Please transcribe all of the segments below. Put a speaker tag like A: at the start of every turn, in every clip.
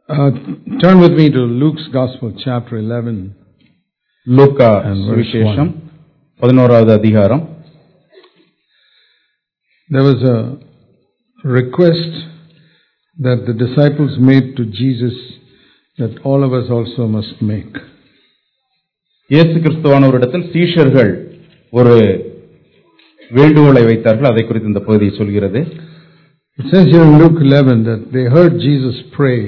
A: Uh, turn with me to Luke's Gospel, chapter 11.
B: Luca
A: And verse
B: சுவிசேஷம் பதினோராவது அதிகாரம்
A: There was a request that the disciples made to Jesus that all of us also must make.
B: இயேசு கிறிஸ்துவானவரிடத்தில் சீஷர்கள் ஒரு வேண்டுகோளை வைத்தார்கள் அதை குறித்து இந்த பகுதி சொல்கிறது
A: It says here in Luke 11 that they heard Jesus pray,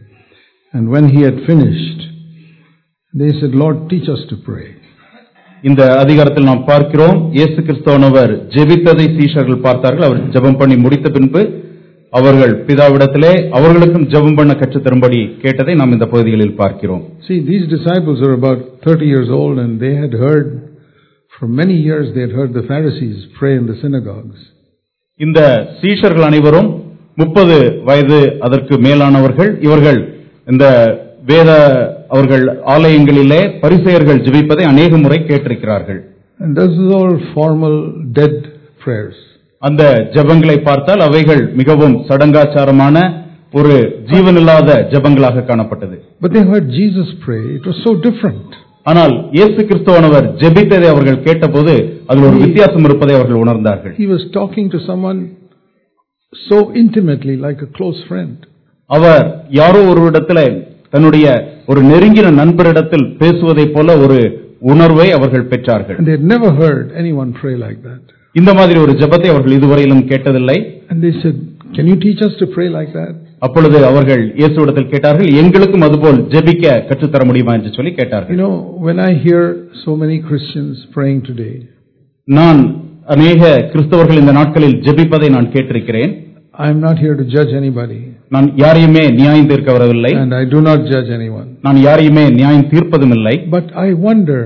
A: and when he had finished, they said, Lord, teach us to pray.
B: இந்த அதிகாரத்தில் நாம் பார்க்கிறோம் இயேசு கிறிஸ்துவானவர் ஜெபித்ததை சீஷர்கள் பார்த்தார்கள் அவர் ஜெபம் பண்ணி முடித்த பின்பு அவர்கள் பிதாவிடத்திலே அவர்களுக்கும் ஜெபம் பண்ண கற்றுத் தரும்படி கேட்டதை நாம் இந்த பகுதிகளில் பார்க்கிறோம்
A: See, these disciples are about 30 years old, and they had heard, for many years, they had heard the Pharisees pray in the synagogues.
B: இந்த சீஷர்கள் அனைவரும் முப்பது வயது அதற்கு மேலானவர்கள் இவர்கள் இந்த வேத அவர்கள் ஆலயங்களிலே பரிசெயர்கள் ஜெபிப்பதை அநேக முறை கேட்டிருக்கிறார்கள்
A: And this is all formal, dead prayers.
B: அந்த ஜெபங்களை பார்த்தால் அவைகள் மிகவும் சடங்காச்சாரமான ஒரு ஜீவனில்லாத ஜெபங்களாக காணப்பட்டது
A: But they heard Jesus pray. It was so different.
B: ஆனால் இயேசு கிறிஸ்துவானவர் ஜெபித்ததை அவர்கள் கேட்டபோது அதில் ஒரு வித்தியாசம் இருப்பதை அவர்கள் உணர்ந்தார்கள்
A: He was talking to someone so intimately, like a close friend.
B: அவர் யாரோ ஒருவரிடத்தில் தன்னுடைய ஒரு நெருங்கின நண்பரிடத்தில் பேசுவதைப் போல ஒரு உணர்வை அவர்கள் பெற்றார்கள்
A: And they had never heard anyone pray like that.
B: இந்த மாதிரி ஒரு ஜெபத்தை அவர்கள் இதுவரையிலும் கேட்டதில்லை
A: And they said, Can you teach us to pray like that?
B: அப்பொழுது அவர்கள் இயேசுவிடத்தில் கேட்டார்கள் எங்களுக்கும் அதுபோல் ஜெபிக்க கற்றுத்தர முடியுமா என்று சொல்லி
A: You
B: கேட்டார்கள்
A: know, when I hear so many Christians praying today,
B: நான் அநேக கிறிஸ்தவர்கள் இந்த நாட்களில் ஜெபிப்பதை நான் கேட்டிருக்கிறேன்
A: I am not here to judge anybody,
B: நான் யாரையுமே நியாயம் தீர்க்க வரவில்லை
A: and I do not judge anyone.
B: நான் யாரையுமே நியாயம் தீர்ப்பதும் இல்லை
A: But I wonder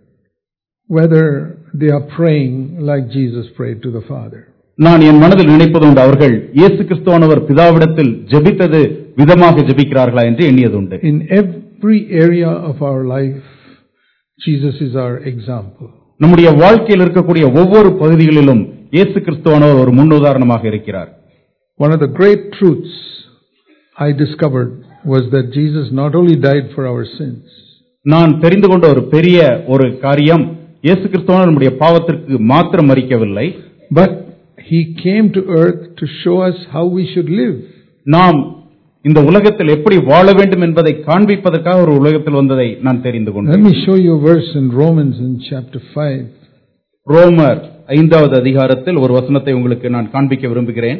A: whether they are praying like Jesus prayed to the Father.
B: நான் என் மனதில் நினைப்பது உண்டு அவர்கள் இயேசு கிறிஸ்துவானவர் பிதாவிடத்தில் ஜெபித்தது விதமாக ஜெபிக்கிறார்களா என்று எண்ணியதுண்டு
A: In every area of our life, Jesus is our example.
B: நம்முடைய வாழ்க்கையில் இருக்கக்கூடிய ஒவ்வொரு பகுதிகளிலும் இயேசு கிறிஸ்துவானவர் ஒரு முன்னுதாரணமாக இருக்கிறார்
A: One of the great truths I discovered was that Jesus not only died for our sins,
B: நான் தெரிந்து கொண்ட ஒரு பெரிய ஒரு காரியம் இயேசு கிறிஸ்துவானவர் நம்முடைய பாவத்திற்கு மாத்திரம் மறிக்கவில்லை
A: but he came to earth to show us how we should live.
B: நாம் இந்த உலகத்தில் எப்படி வாழ வேண்டும் என்பதை காண்பிப்பதற்காக ஒரு உலகத்தில் வந்ததை நான் தெரிந்து
A: Let
B: கொண்டேன்
A: me show you a verse in Romans in chapter 5.
B: ரோமர் ஐந்தாவது அதிகாரத்தில் ஒரு வசனத்தை உங்களுக்கு நான் காண்பிக்க விரும்புகிறேன்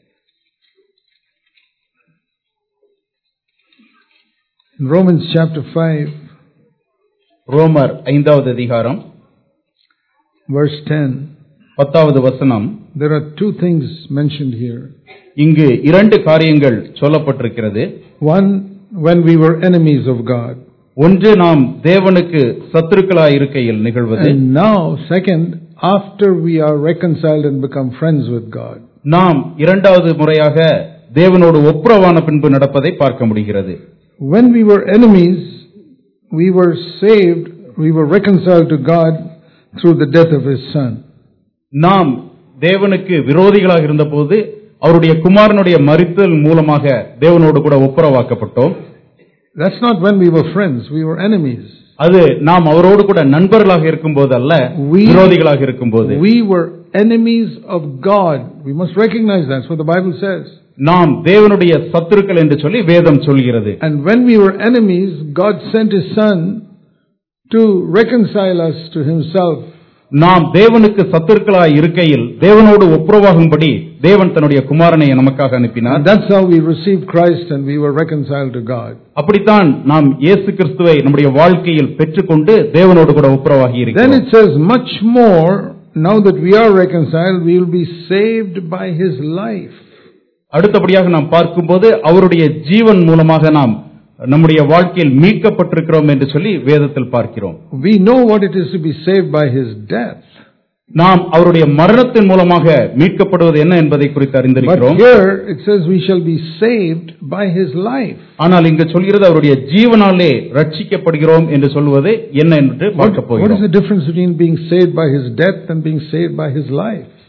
A: In Romans chapter 5,
B: ரோமர் ஐந்தாவது அதிகாரம்
A: verse 10,
B: பத்தாவது வசனம்
A: there are two things mentioned here.
B: இங்கு இரண்டு காரியங்கள் சொல்லப்பட்டிருக்கிறது
A: One, when we were enemies of God.
B: ஒன்று நாம் தேவனுக்கு சத்துருக்களாய் இருக்கையில் நிகழ்வது
A: And now, second, after we are reconciled and become friends with God.
B: நாம் இரண்டாவது முறையாக தேவனோடு ஒப்புரவான பின்பு நடப்பதை பார்க்க முடிகிறது
A: When we were enemies, we were saved, we were reconciled to God through the death of His Son.
B: நாம் தேவனுக்கு விரோதிகளாக இருந்தபோது அவருடைய குமாரனுடைய மறித்தல் மூலமாக தேவனோடு கூட ஒப்புரவாக்கப்பட்டோம்
A: That's not when we were friends, we were enemies.
B: அது நாம் அவரோடு கூட நண்பர்களாக இருக்கும்போது அல்ல
A: We-
B: விரோதிகளாக இருக்கும்போது
A: We were enemies of God. We must recognize that. That's what the Bible says.
B: நாம் தேவனுடைய சத்துருக்கள் என்று சொல்லி வேதம் சொல்கிறது
A: And when we were enemies, God sent His Son to reconcile us to Himself.
B: நாம் தேவனுக்கு சத்துருக்களாய் இருக்கையில் தேவனோடு ஒப்புரவாகும்படி தேவன் தன்னுடைய குமாரனை நமக்காக அனுப்பினார்
A: And that's how we received Christ and we were reconciled to God.
B: அப்படித்தான் நாம் இயேசு கிறிஸ்துவை நம்முடைய வாழ்க்கையில் பெற்றுக்கொண்டு தேவனோடு கூட ஒப்புரவாகி
A: Then
B: இருக்கிறோம்
A: it says, much more, now that we are reconciled, we will be saved by His life.
B: அடுத்தபடியாக நாம் பார்க்கும்போது அவருடைய ஜீவன் மூலமாக நாம் நம்முடைய வாழ்க்கையில் மீட்கப்பட்டிருக்கிறோம் என்று சொல்லி வேதத்தில் பார்க்கிறோம்
A: We know what it is to be saved by His death.
B: நாம் அவருடைய மரணத்தின் மூலமாக மீட்கப்படுவது என்ன என்பதை குறித்து
A: But
B: அறிந்திருக்கிறோம்
A: here it says we shall be saved by His life.
B: ஆனால் இங்கு சொல்கிறது அவருடைய ஜீவனாலே ரட்சிக்கப்படுகிறோம் என்று சொல்வது என்ன என்று
A: What,
B: பார்க்க
A: what is
B: போகிறோம்
A: the difference between being saved by His death and being saved by His life?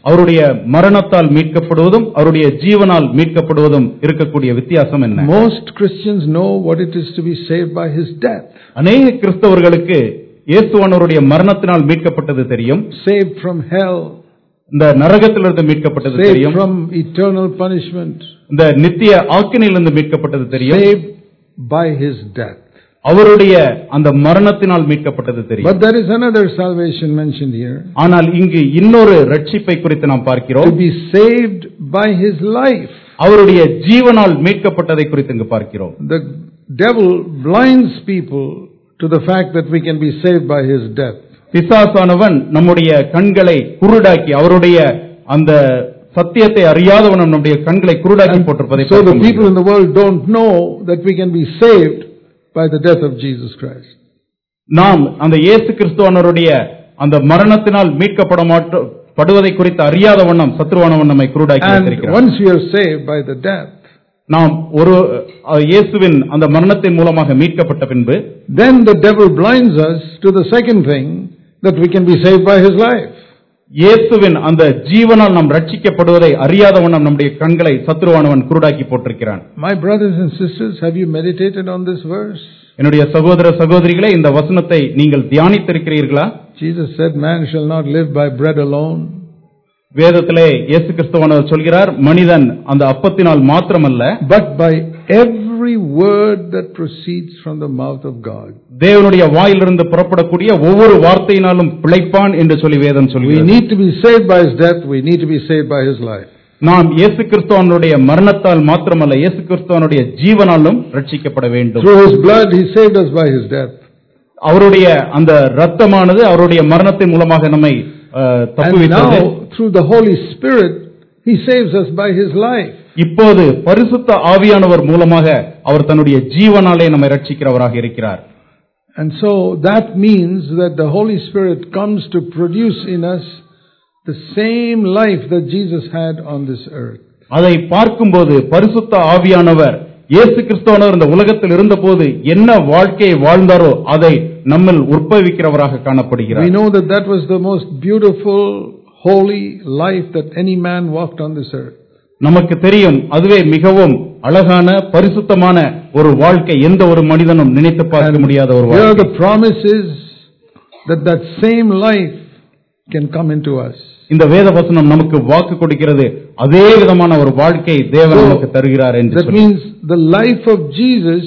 B: அவருடைய மரணத்தால் மீட்கப்படுவதும் அவருடைய ஜீவனால் மீட்கப்படுவதும் இருக்கக்கூடிய வித்தியாசம் என்ன
A: Most Christians know what it is to be saved by his death,
B: அநேக கிறிஸ்தவர்களுக்கு இயேசுவானவருடைய மரணத்தினால் மீட்கப்பட்டது தெரியும்
A: saved from hell,
B: இந்த நரகத்திலிருந்து மீட்கப்பட்டது
A: saved
B: தெரியும்
A: from eternal punishment,
B: இந்த நித்திய ஆக்கினிலிருந்து மீட்கப்பட்டது தெரியும்
A: saved by his death.
B: அவருடைய அந்த மரணத்தினால் மீட்கப்பட்டது தெரியும்
A: But there is another salvation mentioned here
B: ஆனால் இங்கு இன்னொரு ரட்சிப்பை குறித்து நாம்
A: to
B: பார்க்கிறோம்
A: be saved by his life.
B: அவருடைய ஜீவனால் மீட்கப்பட்டதை குறித்து இங்கு பார்க்கிறோம்
A: The devil blinds people to the fact that we can be saved by his death.
B: பிசாசானவன் நம்முடைய கண்களை குருடாக்கி அவருடைய அந்த சத்தியத்தை அறியாதவன் நம்முடைய கண்களை குருடாக்கி போட்டிருப்பதை
A: So
B: பார்க்க
A: the people
B: முடியும்.
A: in the world don't know that we can be saved by the death of Jesus Christ.
B: நாம் அந்த இயேசு கிறிஸ்துவனருடைய அந்த மரணத்தினால் மீட்கப்பட மாட்டோம் படுவதை குறித்து அறியாத வண்ணம் சத்ருவானவன் நம்மை குருடாக்கி
A: And
B: வைத்திருக்கிறார்
A: once we are saved by the death,
B: நாம் ஒரு அஹ், இயேசுவின் அந்த மரணத்தின் மூலமாக மீட்கப்பட்ட பின்பு
A: then the devil blinds us to the second thing that we can be saved by his life.
B: இயேசுவின் அந்த ஜீவனால் நாம் ரட்சிக்கப்படுவதை அறியாத வண்ணம் நம்முடைய கண்களை சத்ருவானவன் குருடாக்கி போட்டிருக்கிறான்
A: My brothers and sisters, have you meditated on this verse?
B: என்னுடைய சகோதர சகோதரிகளே இந்த வசனத்தை நீங்கள் தியானித்திருக்கிறீர்களா
A: Jesus said, Man shall not live by bread alone,
B: வேதத்திலே இயேசு கிறிஸ்துவானவர் சொல்கிறார் மனிதன் அந்த அப்பத்தினால் மாத்திரமல்ல
A: but by every word that proceeds from the mouth of God.
B: தேவனுடைய வாயிலிருந்து புறப்படக்கூடிய ஒவ்வொரு வார்த்தையினாலும் பிழைப்பான் என்று சொல்லி வேதம்
A: We
B: சொல்கிறது
A: need to be saved by his death, we need to be saved by his life.
B: நாம் இயேசு கிறிஸ்துவனுடைய மரணத்தால் மாத்திரமல்ல இயேசு கிறிஸ்துவனுடைய ஜீவனாலும் ரட்சிக்கப்பட வேண்டும்
A: Through his blood, he saved us by his death.
B: அவருடைய அந்த ரத்தமானது அவருடைய மரணத்தின் மூலமாக நம்மை அஹ்,
A: And
B: தப்புவித்தது
A: now, through the Holy Spirit, he saves us by his life.
B: இப்போது பரிசுத்த ஆவியானவர் மூலமாக அவர் தன்னுடைய ஜீவனாலே நம்மை ரட்சிக்கிறவராக இருக்கிறார்
A: And so that means that the Holy Spirit comes to produce in us the same life that Jesus had on this earth.
B: அதை பார்க்கும்போது பரிசுத்த ஆவியானவர் இயேசு கிறிஸ்துவானவர் இந்த உலகத்தில் இருந்தபோது என்ன வாழ்க்கையை வாழ்ந்தாரோ அதை நம்மில் உற்பவிக்கிறவராக
A: We
B: காணப்படுகிறார்
A: know that that was the most beautiful, holy life that any man walked on this earth.
B: நமக்கு தெரியும் அதுவே மிகவும் அழகான பரிசுத்தமான ஒரு வாழ்க்கை எந்த ஒரு மனிதனும் நினைத்து பார்க்க முடியாத ஒரு
A: Here
B: வாழ்க்கை
A: the promise is that that same life can come into us.
B: இந்த வேத வசனம் நமக்கு வாக்கு கொடுக்கிறது அதே விதமான ஒரு வாழ்க்கை தேவன்
A: So,
B: நமக்கு தருகிறார் என்று
A: That
B: சொல்லி
A: means the life of Jesus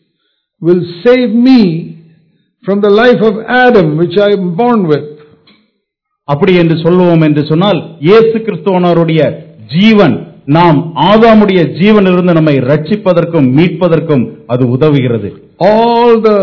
A: will save me from the life of Adam, which I am born with.
B: அப்படி என்று சொல்லுவோம் என்று சொன்னால் இயேசு கிறிஸ்துவனருடைய ஜீவன் நாம் ஆதாமுடைய ஜீவனிலிருந்து நம்மை ரட்சிப்பதற்கும் மீட்பதற்கும் அது உதவுகிறது
A: All the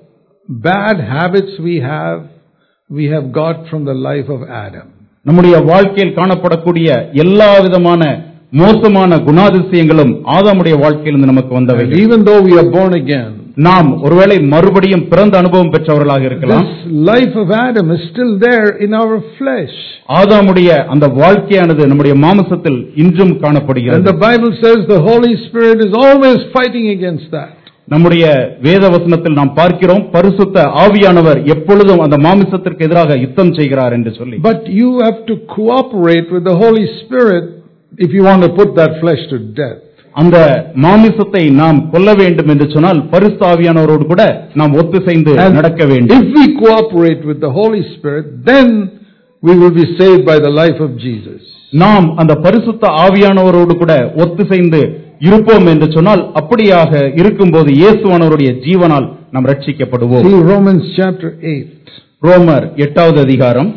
A: bad habits we have, we have got from the life of Adam.
B: நம்முடைய வாழ்க்கையில் காணப்படக்கூடிய எல்லா விதமான மோசமான குணாதிசயங்களும் ஆதாமுடைய வாழ்க்கையிலிருந்து நமக்கு வந்தவை
A: And even though we are born again,
B: நாம் ஒருவேளை மறுபடியும் பிறந்த அனுபவம் பெற்றவர்களாக இருக்கலாம்
A: this life of Adam is still there in our flesh.
B: ஆதாமுடைய அந்த வாழ்க்கையானது நம்முடைய மாமிசத்தில் இன்றும்
A: And
B: காணப்படுகிறது
A: the Bible says the Holy Spirit is always fighting against that.
B: நம்முடைய வேத வசனத்தில் நாம் பார்க்கிறோம் பரிசுத்த ஆவியானவர் எப்பொழுதும் அந்த மாமிசத்திற்கு எதிராக யுத்தம் செய்கிறார் என்று சொல்லி
A: But you have to cooperate with the Holy Spirit if you want to put that flesh to death.
B: அந்த மாமிசத்தை நாம் கொல்ல வேண்டும் என்று சொன்னால் பரிசுத்த ஆவியானவரோடு கூட நாம் ஒத்துசைந்து
A: And
B: நடக்க வேண்டும்
A: if we cooperate with the Holy Spirit, then we will be saved by the life of Jesus.
B: நாம் அந்த பரிசுத்த ஆவியானவரோடு கூட ஒத்துசைந்து இருப்போம் என்று சொன்னால் அப்படியாக இருக்கும்போது இயேசுவானவருடைய ஜீவனால் நாம் ரட்சிக்கப்படுவோம்
A: See Romans chapter 8.
B: ரோமர் எட்டாவது அதிகாரம்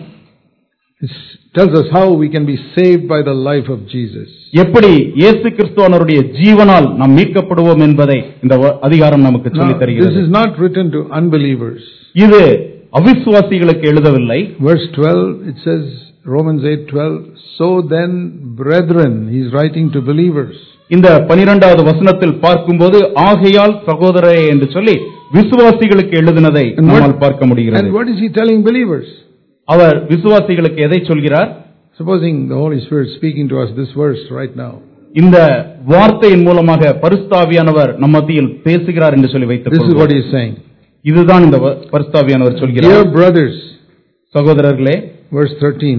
A: It tells us how we can be saved by the life of Jesus.
B: எப்படி இயேசு கிறிஸ்துவனருடைய ஜீவனால் நாம் மீட்கப்படுவோம் என்பதை இந்த வ- அதிகாரம் நமக்கு
A: Now,
B: சொல்லித்
A: this
B: தருகிறது
A: is not written to unbelievers.
B: இது அவிசுவாசிகளுக்கு எழுதவில்லை
A: Verse 12, it says, Romans 8:12, so then, brethren, he's writing to believers.
B: இந்த பனிரெண்டாவது வசனத்தில் பார்க்கும்போது ஆகையால் சகோதரரே என்று சொல்லி விசுவாசிகளுக்கு எழுதினதை
A: And what-
B: நம்மால் பார்க்க முடிகிறது
A: And what is he telling believers?
B: அவர் விசுவாசிகளுக்கு எதை சொல்கிறார்
A: Supposing the Holy Spirit speaking to us this verse right now.
B: இந்த வார்த்தையின் மூலமாக பரிஸ்தாவியானவர் நம் மத்தியில் பேசுகிறார் என்று சொல்லி வைத்துக்
A: This is what
B: கொள்வோம்.
A: he is saying.
B: இதுதான் இந்த வ- பரிசுத்தாவியானவர்
A: Dear
B: சொல்கிறார்
A: brothers,
B: சகோதரர்களே
A: verse 13,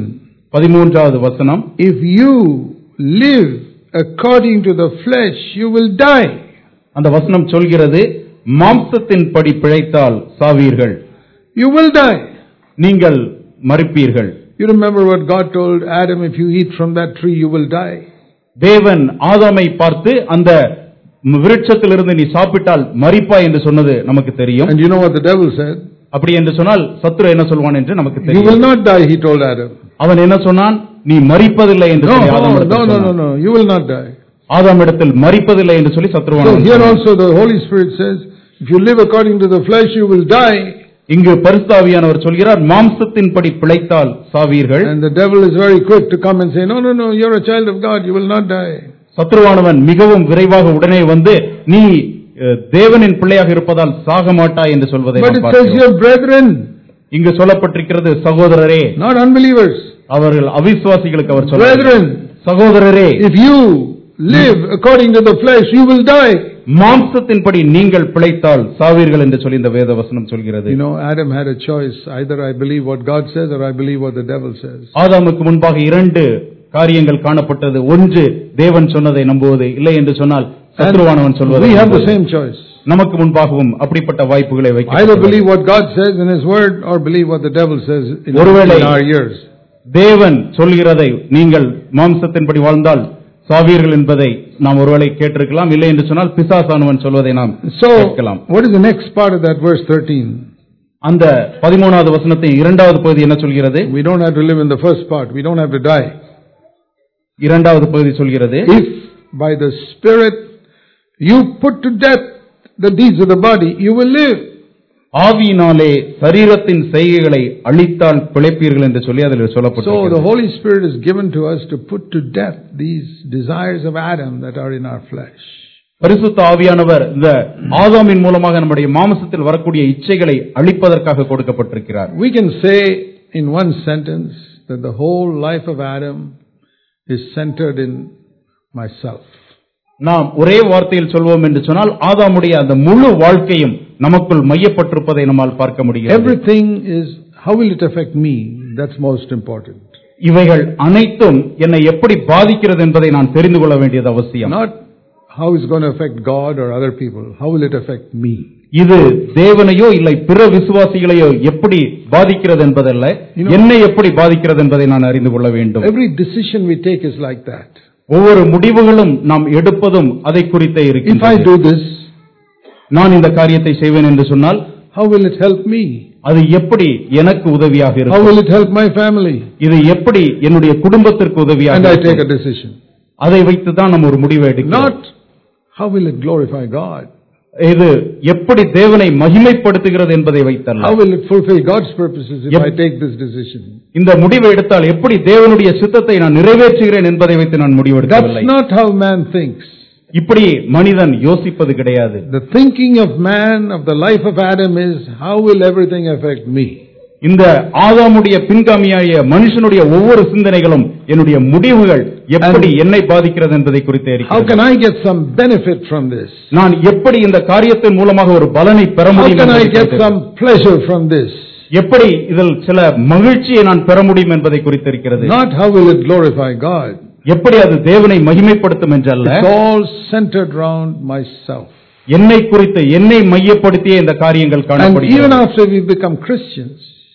B: பதிமூன்றாவது வசனம்
A: If you live according to the flesh, you will die.
B: அந்த வசனம் சொல்கிறது மாம்சத்தின்படி பிழைத்தால் சாவீர்கள்
A: You will die.
B: நீங்கள் மறிப்பீர்கள்
A: You remember what God told Adam if you eat from that tree, you will die.
B: தேவன் ஆதாமை பார்த்து அந்த விருட்சத்திலிருந்து நீ சாப்பிட்டால் மறிப்பாய் என்று சொன்னது நமக்கு தெரியும்
A: And you know what the devil said?
B: அப்படி என்று சொன்னால் சத்துரு என்ன சொல்வான் என்று நமக்கு
A: You
B: தெரியும்
A: will not die, he told Adam.
B: அவன் என்ன சொன்னான் நீ மறிப்பதில்லை என்று
A: No,
B: சொல்லி
A: no,
B: ஆதாமிடத்தில்
A: no, no, no,
B: சொன்னான்.
A: no, you will not die.
B: ஆதாமிடத்தில் மறிப்பதில்லை என்று சொல்லி சத்ருவான்
A: So here also the Holy Spirit says, if you live according to the flesh, you will die.
B: இங்கு பரிசுத்தாவியானவர் சொல்கிறார் மாம்சத்தின்படி பிழைத்தால் சாவீர்கள்
A: And the devil is very quick to come and say, no, no, no, you're a child of God, you will not die.
B: சத்ருவானவன் மிகவும் விரைவாக உடனே வந்து நீ அஹ், தேவனின் பிள்ளையாக இருப்பதால் சாக மாட்டாய் என்று சொல்வதை
A: But
B: நாம்
A: it says
B: பார்க்கிறோம்.
A: here, brethren,
B: இங்கு சொல்லப்பட்டிருக்கிறது சகோதரரே
A: not unbelievers.
B: அவர்கள் அவிசுவாசிகளுக்கு அவர் சொல்றார்
A: Brethren,
B: சகோதரரே
A: if you live according to the flesh, you will die.
B: மாம்சத்தின்படி நீங்கள் பிழைத்தால் சாவீர்கள் என்று சொல்லி இந்த வேத வசனம் சொல்கிறது
A: You know, Adam had a choice. Either I believe what God says or I believe what the devil says.
B: ஆதாமுக்கு முன்பாக இரண்டு காரியங்கள் காணப்பட்டது ஒன்று தேவன் சொன்னதை நம்புவது இல்லை என்று சொன்னால் சத்ருவானவன் சொல்வதை
A: we have the
B: நம்புவது.
A: same choice.
B: நமக்கு முன்பாகவும் அப்படிப்பட்ட வாய்ப்புகளை
A: Either
B: வைக்க
A: believe what God says in His Word or believe what the devil says in,
B: ஒருவேளை-
A: in our ears.
B: தேவன் சொல்கிறதை நீங்கள் மாம்சத்தின்படி வாழ்ந்தால் சாவீர்கள் என்பதை நாம் ஒருவேளை கேட்டிருக்கலாம் இல்லை என்று சொன்னால் பிசாசானவன் சொல்வதை நாம்
A: So,
B: கேட்கலாம்
A: what is the next part of that verse 13?
B: அந்த பதிமூணாவது வசனத்தின் இரண்டாவது பகுதி என்ன சொல்கிறது
A: We don't have to live in the first part. We don't have to die.
B: இரண்டாவது பகுதி சொல்கிறது
A: If by the Spirit you put to death the deeds of the body, you will live.
B: ஆவியினாலே சரீரத்தின் செய்கைகளை அழித்தால் பிழைப்பீர்கள் என்று சொல்லி அதில்
A: So the
B: சொல்லப்பட்டிருக்கிறது
A: Holy Spirit is given to us to put to death these desires of Adam that are in our flesh.
B: பரிசுத்த ஆவியானவர் இந்த ஆதாமின் மூலமாக நம்முடைய மாம்சத்தில் வரக்கூடிய இச்சைகளை அழிப்பதற்காக கொடுக்கப்பட்டிருக்கிறார்
A: We can say in one sentence that the whole life of Adam is centered in myself.
B: நாம் ஒரே வார்த்தையில் சொல்வோம் என்று சொன்னால் ஆதாமுடைய அந்த முழு வாழ்க்கையும் நமக்குள் மையப்பட்டிருப்பதை நம்மால் பார்க்க முடியும்
A: Everything is how will it affect me? That's most important.
B: இவைகள் அனைத்தும் என்னை எப்படி பாதிக்கிறது என்பதை நான் தெரிந்து கொள்ள வேண்டியது அவசியம்
A: Not how it's going to affect God or other people. How will it affect me?
B: இது தேவனையோ இல்லை பிற விசுவாசிகளையோ எப்படி பாதிக்கிறது என்பதல்ல
A: You know-
B: என்னை எப்படி பாதிக்கிறது என்பதை நான் அறிந்து கொள்ள வேண்டும்
A: Every decision we take is like that.
B: ஒவ்வொரு முடிவுகளும் நாம் எடுப்பதும் அதை குறித்தே
A: If I
B: இருக்கின்றது
A: do this,
B: நான் இந்த காரியத்தை செய்வேன் என்று சொன்னால்
A: how will it help me?
B: அது எப்படி எனக்கு உதவியாக
A: How
B: இருக்கும்
A: will it help my family?
B: இது எப்படி என்னுடைய குடும்பத்திற்கு
A: And
B: உதவியாக
A: I take
B: இருக்கும்?
A: a decision.
B: அதை வைத்து தான் நம்ம ஒரு முடிவை எடுக்கிறோம்
A: Not how will it glorify God?
B: இது எப்படி தேவனை மகிமைப்படுத்துகிறது என்பதை வைத்தல்ல
A: How will it fulfill God's purposes if
B: Yep.
A: I take this decision?
B: இந்த முடிவை எடுத்தால் எப்படி தேவனுடைய சித்தத்தை நான் நிறைவேற்றுகிறேன் என்பதை வைத்து நான்
A: That's
B: முடிவெடுக்கவில்லை
A: not how man thinks.
B: இப்படி மனிதன் யோசிப்பது கிடையாது
A: The thinking of man, of the life of Adam is, how will everything affect me?
B: இந்த ஆதாமுடைய பின்காமியாகிய மனுஷனுடைய ஒவ்வொரு சிந்தனைகளும் என்னுடைய முடிவுகள் எப்படி என்னை பாதிக்கிறது என்பதை குறித்தே
A: How
B: இருக்கிறது
A: can I get some benefit from this?
B: நான் எப்படி இந்த காரியத்தின் மூலமாக ஒரு பலனை பெற
A: How
B: முடியும்
A: can I
B: என்பதை
A: get
B: குறித்து
A: some pleasure from this?
B: எப்படி இதில் சில மகிழ்ச்சியை நான் பெற முடியும் என்பதை குறித்திருக்கிறது
A: Not how will it glorify God?
B: எப்படி அது தேவனை மகிமைப்படுத்தும் என்றல்ல
A: It's all centered around myself.
B: என்னை குறித்து என்னை மையப்படுத்திய இந்த காரியங்கள்
A: And even
B: காணப்படுகிறது
A: after we become Christians,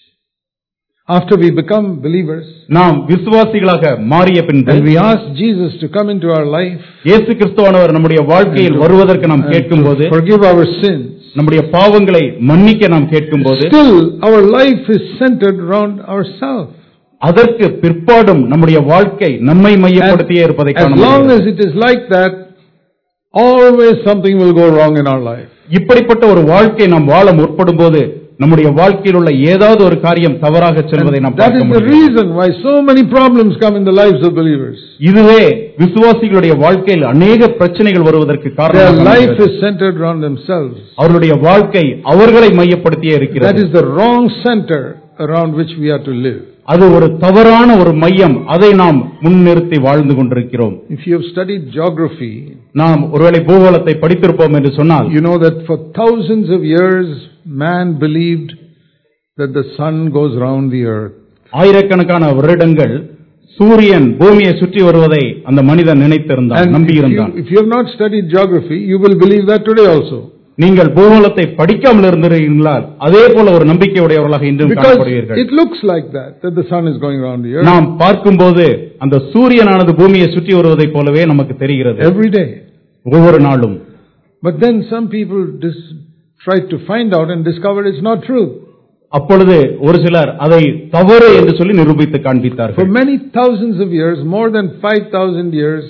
A: after we become believers,
B: நாம் விசுவாசிகளாக மாறிய பின்பு
A: and we ask Jesus to come into our life
B: இயேசு கிறிஸ்துவானவர் நம்முடைய வாழ்க்கையில் வருவதற்கு நாம்
A: and
B: கேட்கும்போது
A: to forgive our sins,
B: நம்முடைய பாவங்களை மன்னிக்க நாம் கேட்கும்போது
A: still our life is centered around ourselves.
B: அதற்கு பிற்பாடும் நம்முடைய வாழ்க்கை நம்மை மையப்படுத்தியே இருப்பதை
A: As
B: காண
A: long
B: முடிகிறது.
A: as it is like that, always something will go wrong in our life.
B: இப்படிப்பட்ட ஒரு வாழ்க்கை நாம் வாழ முற்படும் போது நம்முடைய வாழ்க்கையில் உள்ள ஏதாவது ஒரு காரியம் தவறாக செல்வதை நாம்
A: that
B: பார்க்க
A: is the
B: முடியும்
A: reason why so many problems come in the lives of believers.
B: இதுவே விசுவாசிகளுடைய வாழ்க்கையில் அநேக பிரச்சனைகள் வருவதற்கு
A: Their
B: காரணம்
A: life is centered around themselves.
B: அவருடைய வாழ்க்கை அவர்களை மையப்படுத்தியே
A: That
B: இருக்கிறது
A: is the wrong center around which we are to live.
B: அது ஒரு தவறான ஒரு மையம் அதை நாம் முன்னிறுத்தி வாழ்ந்து கொண்டிருக்கிறோம்
A: If you have studied geography,
B: நாம் ஒருவேளை பூகோளத்தை படித்திருப்போம் என்று சொன்னால்
A: you know that for thousands of years man believed that the sun goes round the earth.
B: ஆயிரக்கணக்கான வருடங்கள் சூரியன் பூமியை சுற்றி வருவதை அந்த மனிதன் நினைத்திருந்தான்
A: And if
B: நம்பியிருந்தான்
A: you, if you have not studied geography, you will believe that today also.
B: நீங்கள் பூகோளத்தை படிக்காமல் இருந்திருந்தால் அதே போல ஒரு நம்பிக்கை உடையவர்களாக இன்றும்
A: Because
B: காணப்படுவீர்கள்
A: it looks like that, that the sun is going around the earth
B: நாம் பார்க்கும்போது அந்த சூரியனானது பூமியை சுற்றி வருவதைப் போலவே நமக்கு தெரிகிறது
A: every day.
B: ஒவ்வொரு நாளும்
A: But then some people dis- try to find out and discover it's not true.
B: அப்பொழுது ஒரு சிலர் அதை தவறு என்று சொல்லி நிரூபித்து
A: For
B: காண்பித்தார்கள்
A: many thousands of years, more than 5,000 years,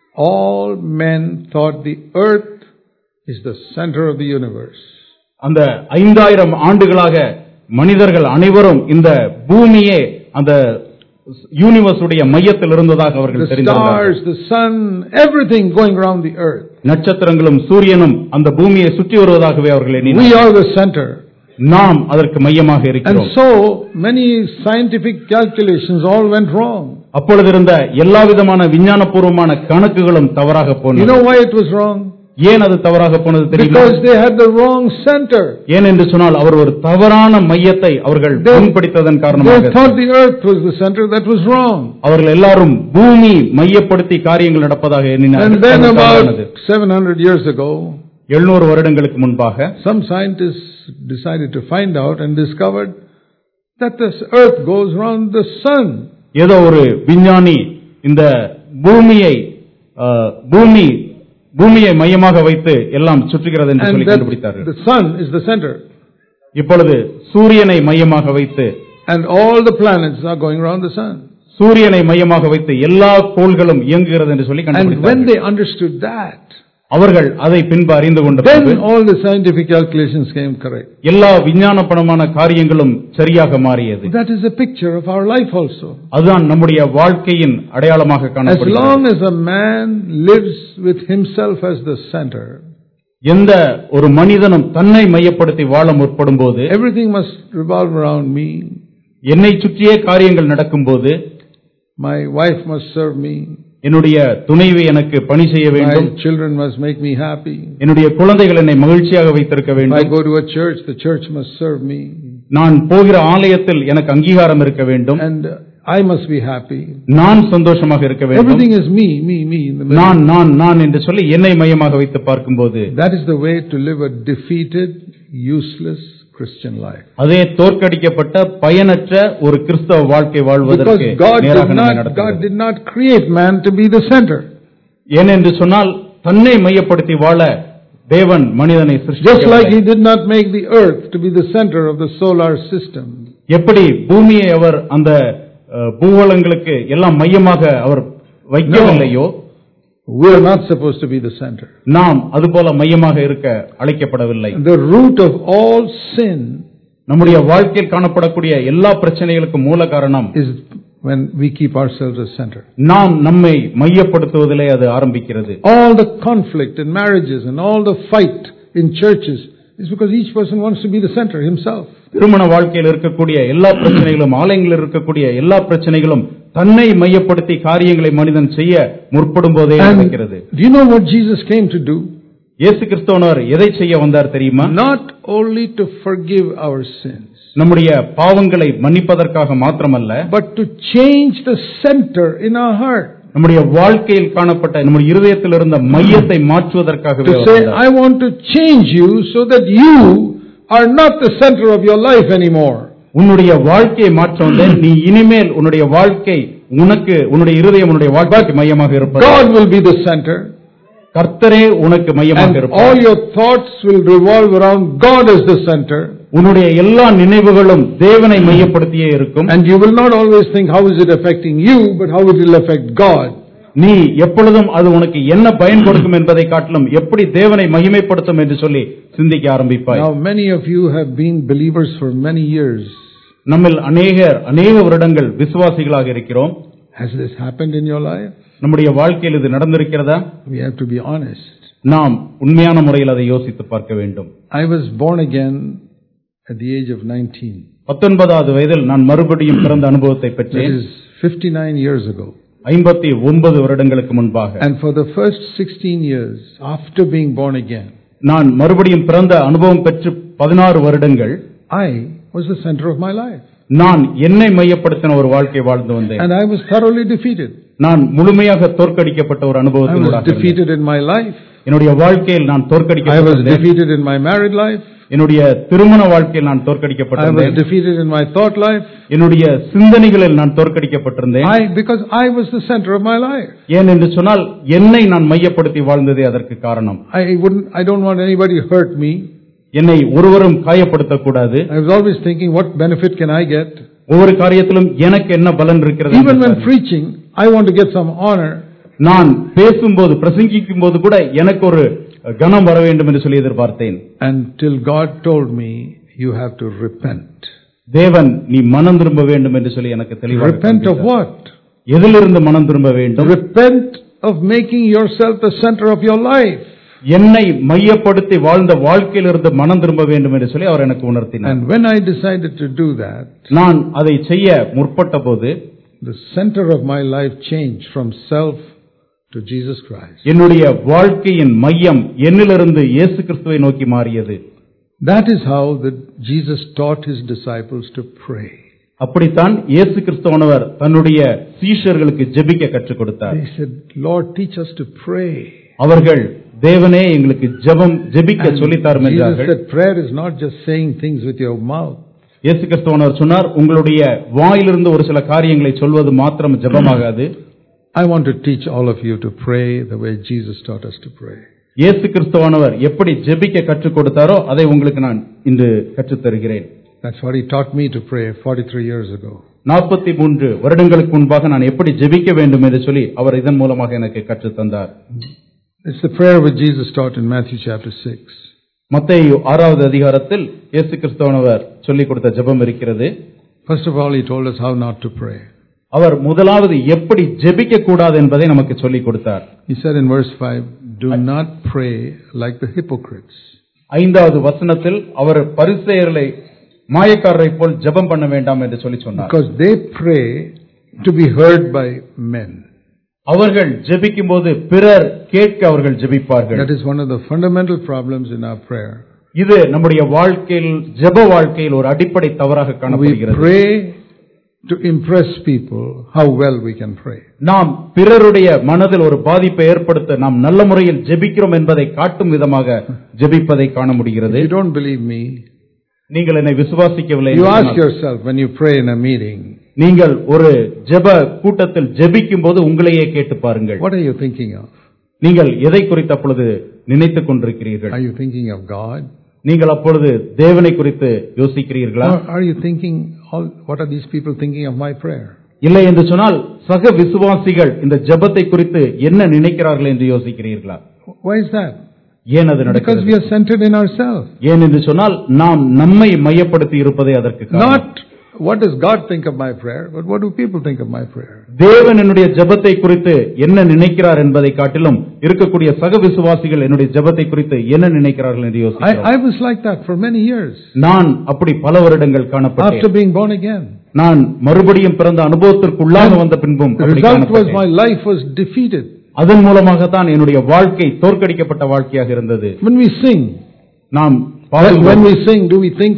A: all men thought the earth is the center of the universe.
B: அந்த ஐந்தாயிரம் ஆண்டுகளாக மனிதர்கள் அனைவரும் இந்த பூமியே அந்த யூனிவர்ஸ் உடைய மையத்தில் இருந்ததாக அவர்கள்
A: The
B: தெரிந்திருந்தார்கள்
A: stars, the sun, everything going around the earth.
B: நட்சத்திரங்களும் சூரியனும் அந்த பூமியை சுற்றி வருவதாகவே அவர்கள்
A: We
B: எண்ணினார்கள்
A: are the center.
B: நாம் அதற்கு மையமாக
A: And
B: இருக்கிறோம்
A: so many scientific calculations all went wrong.
B: அப்பொழுது இருந்த எல்லா விதமான விஞ்ஞானபூர்வமான கணக்குகளும் தவறாக
A: You
B: போனது
A: know why it was wrong?
B: ஏன் அது தவறாக போனது தெரியுமா
A: Because they had the wrong center.
B: ஏன் என்று சொன்னால் அவர் ஒரு தவறான மையத்தை அவர்கள்
A: They-
B: முன்படுத்ததன்
A: They
B: காரணமாக
A: thought the earth was the center. That was wrong.
B: அவர்கள் எல்லாரும் பூமி மையப்படுத்தி காரியங்கள் நடப்பதாக
A: And
B: எண்ணினார்கள்
A: then
B: அது
A: about
B: தவறானது.
A: 700 years ago,
B: எழுநூறு வருடங்களுக்கு முன்பாக
A: some scientists decided to find out and discovered that this earth goes around the sun.
B: ஏதோ ஒரு விஞ்ஞானி இந்த பூமியை அஹ், பூமி பூமியை மையமாக வைத்து எல்லாம் சுற்றுகிறது என்று சொல்லி
A: And that
B: கண்டுபிடித்தார்கள்
A: the sun is the center.
B: இப்பொழுது சூரியனை மையமாக வைத்து
A: And all the planets are going around the sun.
B: சூரியனை மையமாக வைத்து எல்லா கோள்களும் இயங்குகிறது என்று சொல்லி
A: And when
B: கண்டுபிடித்தார்கள்
A: they understood that,
B: அவர்கள் அதை பின்பு அறிந்து கொண்ட பின்பு
A: then all the scientific calculations came correct.
B: எல்லா விஞ்ஞானப்பணமான காரியங்களும் சரியாக மாறியது
A: That is a picture of our life also.
B: அதுதான் நம்முடைய வாழ்க்கையின் அடையாளமாக
A: As
B: காணப்படுகிறது
A: long as a man lives with himself as the center,
B: எந்த ஒரு மனிதனும் தன்னை மையப்படுத்தி வாழ முற்படும் போது
A: everything must revolve around me.
B: என்னை சுற்றியே காரியங்கள் நடக்கும்போது
A: My wife must serve me.
B: என்னுடைய துணைவி எனக்கு பணி செய்ய வேண்டும்
A: My children must make me happy.
B: என்னுடைய குழந்தைகள் என்னை மகிழ்ச்சியாக வைத்திருக்க
A: If I
B: வேண்டும்
A: go to a church, the church must serve me.
B: நான் போகிற ஆலயத்தில் எனக்கு அங்கீகாரம் இருக்க வேண்டும்
A: And uh, I must be happy.
B: நான் சந்தோஷமாக இருக்க வேண்டும்
A: Everything is me, me, me. In the middle.
B: நான் நான் நான் என்று சொல்லி என்னை மையமாக வைத்து பார்க்கும்போது
A: That is the way to live a defeated, useless Christian life.
B: அதே தோற்கடிக்கப்பட்ட பயனற்ற ஒரு கிறிஸ்தவ வாழ்க்கை
A: Because
B: வாழ்வதற்கு
A: God
B: நேராக
A: did
B: நம்மை
A: not, God
B: நடத்துகிறது.
A: did not create man to be the center.
B: ஏனென்று சொன்னால் தன்னை மையப்படுத்தி வாழ தேவன் மனிதனை
A: Just like
B: சிருஷ்டிக்கவில்லை.
A: He did not make the earth to be the center of the solar system.
B: எப்படி பூமியை அவர் அந்த அஹ், பூகோளங்களுக்கு எல்லாம் மையமாக அவர் வைக்கவில்லையோ
A: We are not supposed to be the center.
B: நாம் அதுபோல மையமாக இருக்க அழைக்கப்படவில்லை
A: The root of all sin
B: நம்முடைய வாழ்க்கையில் காணப்படக்கூடிய எல்லா பிரச்சனைகளுக்கும் மூல காரணம்
A: is when we keep ourselves as center.
B: நாம் நம்மை மையப்படுத்துவதிலே அது ஆரம்பிக்கிறது
A: All the conflict in marriages and all the fight in churches is because each person wants to be the center himself.
B: திருமண வாழ்க்கையில் இருக்கக்கூடிய எல்லா பிரச்சனைகளும் ஆலயங்களில் இருக்கக்கூடிய எல்லா பிரச்சனைகளும் தன்னை மையப்படுத்தி காரியங்களை மனிதன் செய்ய முற்படும் போதே
A: And
B: நடக்கிறது
A: do you know what Jesus came to do?
B: இயேசு கிறிஸ்தவனர் எதை செய்ய வந்தார் தெரியுமா
A: Not only to forgive our sins,
B: நம்முடைய பாவங்களை மன்னிப்பதற்காக மாத்திரமல்ல
A: but to change the center in our heart.
B: நம்முடைய வாழ்க்கையில் காணப்பட்ட நம்முடைய இருதயத்தில் இருந்த மையத்தை மாற்றுவதற்காகவே
A: To
B: அவர்
A: say,
B: வந்தார்.
A: I want to change you so that you are not the center of your life anymore.
B: உன்னுடைய வாழ்க்கையை மாற்ற வந்தேன் நீ இனிமேல் உன்னுடைய வாழ்க்கை உனக்கு உன்னுடைய இருதயம் உன்னுடைய வாழ்க்கைக்கு மையமாக இருப்பது
A: God will be the center.
B: கர்த்தரே உனக்கு மையமாக
A: And all
B: இருப்பார்
A: your thoughts will revolve around God as the center.
B: உன்னுடைய எல்லா நினைவுகளும் தேவனை மையப்படுத்தியே இருக்கும்
A: And you will not always think, how is it affecting you, but how it will affect God.
B: நீ எப்பொழுதும் அது உனக்கு என்ன பயன் கொடுக்கும் என்பதை காட்டிலும் எப்படி தேவனை மகிமைப்படுத்தும் என்று சொல்லி சிந்திக்க ஆரம்பிப்பாய்
A: Now, many of you have been believers for many years.
B: நம்மில் அநேகர் அநேக வருடங்கள் விசுவாசிகளாக இருக்கிறோம்
A: Has this happened in your life?
B: நம்முடைய வாழ்க்கையில் இது நடந்திருக்கிறதா
A: We have to be honest.
B: நாம் உண்மையான முறையில் அதை யோசித்து பார்க்க வேண்டும்
A: I was born again at the age of 19.
B: பத்தொன்பதாவது வயதில் நான் மறுபடியும் பிறந்த அனுபவத்தை
A: That
B: பெற்றேன்
A: is 59 years ago.
B: ஐம்பத்தி ஒன்பது வருடங்களுக்கு முன்பாக
A: And for the first 16 years after being born again,
B: நான் மறுபடியும் பிறந்த அனுபவம் பெற்று பதினாறு வருடங்கள்
A: I was the center of my life.
B: நான் என்னை மையப்படுத்தின ஒரு வாழ்க்கை வாழ்ந்து வந்தேன்
A: and I was thoroughly defeated.
B: நான் முழுமையாக தோற்கடிக்கப்பட்ட ஒரு
A: I was
B: அனுபவத்தினூடாக
A: defeated in my life.
B: என்னுடைய வாழ்க்கையில் நான்
A: I was
B: தோற்கடிக்கப்பட்டேன்
A: defeated in my married life.
B: என்னுடைய திருமண வாழ்க்கையில் நான்
A: I was
B: தோற்கடிக்கப்பட்டிருந்தேன்
A: defeated in my thought life.
B: என்னுடைய சிந்தனைகளில் நான் தோற்கடிக்கப்பட்டிருந்தேன்
A: I, because I was the center of my life.
B: ஏன் என்று சொன்னால் என்னை நான் மையப்படுத்தி வாழ்ந்ததே அதற்கு காரணம்
A: I wouldn't, I don't want anybody to hurt me.
B: என்னை ஒருவரும் காயப்படுத்தக்கூடாது
A: I was always thinking, what benefit can I get?
B: ஒவ்வொரு காரியத்திலும் எனக்கு என்ன பலன் இருக்கிறது
A: Even
B: என்று
A: when
B: பாருங்கள்.
A: preaching, I want to get some honor.
B: நான் பேசும்போது பிரசங்கிக்கும் போது கூட எனக்கு ஒரு கனம் வர வேண்டும் என்று சொல்லி எதிர்பார்த்தேன்
A: Until God told me, you have to repent.
B: தேவன் நீ மனம் திரும்ப வேண்டும் என்று சொல்லி எனக்கு தெளிவாக
A: Repent of
B: காண்பித்தார்.
A: what?
B: எதிலிருந்து மனம் திரும்ப வேண்டும்
A: Repent of making yourself the center of your life.
B: என்னை மையப்படுத்தி வாழ்ந்த வாழ்க்கையிலிருந்து மனம் திரும்ப வேண்டும் என்று சொல்லி அவர் எனக்கு உணர்த்தினார்
A: And when I decided to do that,
B: நான் அதை செய்ய முற்பட்ட போது
A: the center of my life changed from self to Jesus Christ.
B: என்னுடைய வாழ்க்கையின் மையம் என்னிலிருந்து இயேசு கிறிஸ்துவை நோக்கி மாறியது
A: That is how that Jesus taught his disciples to pray.
B: அப்படித்தான் இயேசு கிறிஸ்துவனவர் தன்னுடைய சீஷர்களுக்கு ஜெபிக்க கற்றுக் கொடுத்தார்
A: They said, Lord, teach us to pray.
B: அவர்கள் தேவனே எங்களுக்கு ஜெபம் ஜெபிக்க
A: And
B: சொல்லித்தாரும்
A: Jesus
B: என்றார்கள்
A: said, prayer is not just saying things with your mouth.
B: இயேசு கிறிஸ்துவனவர் சொன்னார் உங்களுடைய வாயிலிருந்து ஒரு சில காரியங்களை சொல்வது மாத்திரம் ஜெபமாகாது
A: I want to teach all of you to pray the way Jesus taught us to pray.
B: இயேசு கிறிஸ்துவானவர் எப்படி ஜெபிக்க கற்றுக் கொடுத்தாரோ அதை உங்களுக்கு நான் இன்று கற்றுத் தருகிறேன்
A: That's what he taught me to pray 43 years ago.
B: நாற்பத்தி மூன்று வருடங்களுக்கு முன்பாக நான் எப்படி ஜெபிக்க வேண்டும் என்று சொல்லி அவர் இதன் மூலமாக எனக்கு கற்றுத் தந்தார்
A: It's the prayer which Jesus taught in Matthew chapter 6.
B: மத்தேயு ஆறாவது அதிகாரத்தில் இயேசு கிறிஸ்துவனவர் சொல்லிக் கொடுத்த ஜெபம் இருக்கிறது
A: First of all, he told us how not to pray.
B: அவர் முதலாவது எப்படி ஜெபிக்க கூடாது என்பதை நமக்கு சொல்லிக் கொடுத்தார்
A: He said in verse 5, Do not pray like the hypocrites.
B: ஐந்தாவது வசனத்தில் அவர் பரிசெயர்களை மாயக்காரரை போல் ஜெபம் பண்ண வேண்டாம் என்று சொல்லி சொன்னார்
A: Because they pray to be heard by men.
B: அவர்கள் ஜெபிக்கும் போது பிறர் கேட்க அவர்கள் ஜெபிப்பார்கள்
A: That is one of the fundamental problems in our prayer.
B: இது நம்முடைய வாழ்க்கையில் ஜெப வாழ்க்கையில் ஒரு அடிப்படை தவறாக
A: We
B: காணப்படுகிறது
A: pray to impress people how well we can pray.
B: நாம் பிறருடைய மனதில் ஒரு பாதிப்பை ஏற்படுத்த நாம் நல்ல முறையில் ஜெபிக்கிறோம் என்பதை காட்டும் விதமாக ஜெபிப்பதை காண
A: If
B: முடிகிறது
A: you don't believe me,
B: நீங்கள் என்னை விசுவாசிக்கவில்லை
A: you
B: என்று
A: ask
B: சொன்னால்,
A: yourself when you pray in a meeting,
B: நீங்கள் ஒரு ஜெப கூட்டத்தில் ஜெபிக்கும் போது உங்களையே கேட்டு பாருங்கள்
A: what are you thinking of?
B: நீங்கள் எதை குறித்து அப்பொழுது நினைத்துக் கொண்டிருக்கிறீர்கள்
A: Are you thinking of God?
B: நீங்கள் அப்பொழுது தேவனை குறித்து யோசிக்கிறீர்களா
A: Or are you thinking, all, what are these people thinking of my prayer?
B: இல்லை என்று சொன்னால் சக விசுவாசிகள் இந்த ஜெபத்தை குறித்து என்ன நினைக்கிறார்கள் என்று யோசிக்கிறீர்களா
A: Why is that?
B: ஏன் அது
A: Because
B: நடக்கிறது
A: we are centered in ourselves.
B: ஏன் என்று சொன்னால் நாம் நம்மை மையப்படுத்தி இருப்பதே அதற்கு காரணம்.
A: Not what does God think of my prayer, but what do people think of my prayer?
B: தேவன் என்னுடைய ஜெபத்தை குறித்து என்ன நினைக்கிறார் என்பதை காட்டிலும் இருக்கக்கூடிய சக விசுவாசிகள் என்னுடைய ஜெபத்தை குறித்து என்ன நினைக்கிறார்கள் என்று
A: I,
B: யோசிக்கிறோம்
A: I was like that for many years
B: நான் அப்படி பல வருடங்கள்
A: after
B: காணப்பட்டேன்
A: being born again.
B: நான் மறுபடியும் பிறந்த அனுபவத்திற்குள்ளாக வந்த பின்பும்
A: The
B: அப்படி
A: result was
B: காணப்பட்டேன்.
A: my life was defeated.
B: அதன் மூலமாகத்தான் என்னுடைய வாழ்க்கை தோற்கடிக்கப்பட்ட வாழ்க்கையாக இருந்தது
A: When we sing,
B: நாம்
A: when,
B: பாடும்போது
A: when we sing, do we think,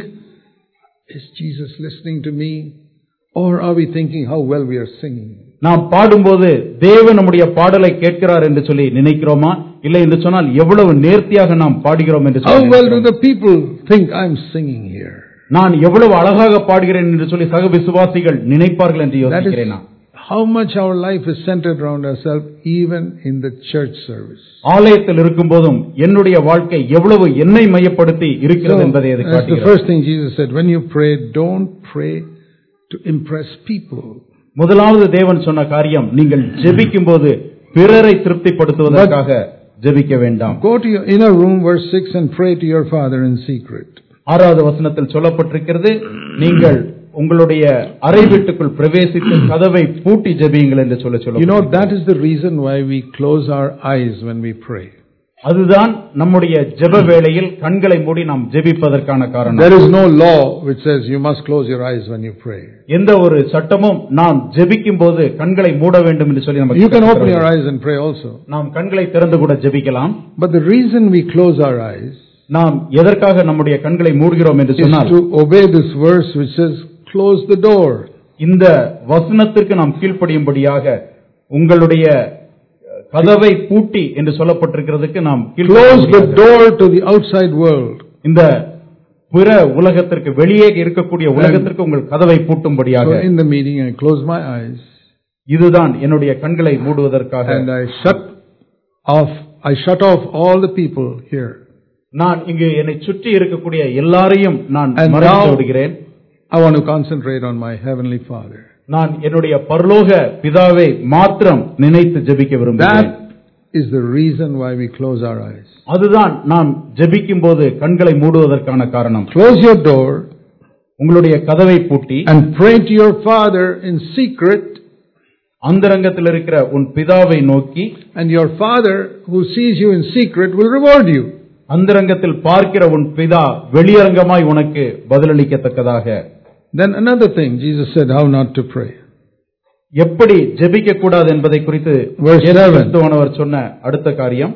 A: is Jesus listening to me? Or are we thinking how well we are singing?
B: நாம் பாடும்போது தேவன் நம்முடைய பாடலை கேட்கிறார் என்று சொல்லி நினைக்கிறோமா இல்லை என்று சொன்னால் எவ்வளவு நேர்த்தியாக நாம் பாடுகிறோம் என்று
A: How
B: சொல்லி
A: well do
B: நினைக்கிறோம்.
A: the people think I'm singing here?
B: நான் எவ்வளவு அழகாக பாடுகிறேன் என்று சொல்லி சக விசுவாசிகள் நினைப்பார்கள் என்று
A: That is
B: யோசிக்கிறேன் நான்.
A: how much our life is centered around ourselves, even in the church service.
B: ஆலயத்தில் இருக்கும் போதும் என்னுடைய வாழ்க்கை எவ்வளவு என்னை மையப்படுத்தி இருக்கிறது
A: So,
B: என்பதை அது
A: that's the
B: காட்டுகிறது
A: first thing Jesus said. When you pray, don't pray to impress people.
B: முதலாவது தேவன் சொன்ன காரியம் நீங்கள் ஜெபிக்கும் போது பிறரை திருப்திப்படுத்துவதற்காக ஜெபிக்க வேண்டாம்
A: Go to your inner room, verse 6, and pray to your Father in secret.
B: ஆறாவது வசனத்தில் சொல்லப்பட்டிருக்கிறது நீங்கள் உங்களுடைய அறை வீட்டுக்குள் பிரவேசித்து கதவை பூட்டி ஜெபியுங்கள் என்று சொல்ல
A: You know,
B: சொல்ல
A: that is the reason why we close our eyes when we pray.
B: அதுதான் நம்முடைய ஜெப வேளையில் கண்களை மூடி நாம் ஜெபிப்பதற்கான காரணம்
A: There is no law which says you must close your eyes when you pray.
B: எந்த ஒரு சட்டமும் நாம் ஜெபிக்கும் போது கண்களை மூட வேண்டும் என்று சொல்லி நமக்கு
A: You can open
B: கற்றுத்தரவில்லை.
A: your eyes and pray also.
B: நாம் கண்களை திறந்து கூட ஜெபிக்கலாம்
A: But the reason we close our eyes
B: நாம் எதற்காக நம்முடைய கண்களை மூடுகிறோம் என்று
A: is
B: சொன்னால்
A: to obey this verse which says, close the door.
B: இந்த வசனத்திற்கு நாம் கீழ்ப்படியும்படியாக உங்களுடைய அஹ், கதவை பூட்டி என்று சொல்லப்பட்டிருக்கிறதுக்கு நாம்
A: Close the
B: கீழ்ப்படியும்படியாக.
A: door to the outside world.
B: இந்த பிற உலகத்திற்கு வெளியே இருக்கக்கூடிய உலகத்திற்கு உங்கள் கதவை பூட்டும்படியாக
A: So in the meeting, I close my eyes
B: இதுதான் என்னுடைய கண்களை மூடுவதற்காக
A: and I shut off, I shut off all the people here.
B: நான் இங்கு என்னை சுற்றி இருக்கக்கூடிய எல்லாரையும் நான்
A: And
B: மறைத்து
A: now-
B: விடுகிறேன்
A: I want to concentrate on my Heavenly Father.
B: நான் என்னுடைய பரலோக பிதாவை மாத்திரம் நினைத்து ஜெபிக்க விரும்புகிறேன்
A: That is the reason why we close our eyes.
B: அதுதான் நாம் ஜெபிக்கும் போது கண்களை மூடுவதற்கான காரணம்
A: Close your door
B: உங்களுடைய கதவை பூட்டி
A: and pray to your Father in secret,
B: அந்தரங்கத்தில் இருக்கிற உன் பிதாவை நோக்கி
A: and your Father who sees you in secret will reward you.
B: அந்தரங்கத்தில் பார்க்கிற உன் பிதா வெளியரங்கமாய் உனக்கு பதிலளிக்கத்தக்கதாக
A: Then another thing, Jesus said how not to pray.
B: எப்படி ஜெபிக்க கூடாது என்பதை குறித்து
A: Verse
B: இயேசு
A: seven.
B: கிறிஸ்துவானவர் சொன்ன அடுத்த காரியம்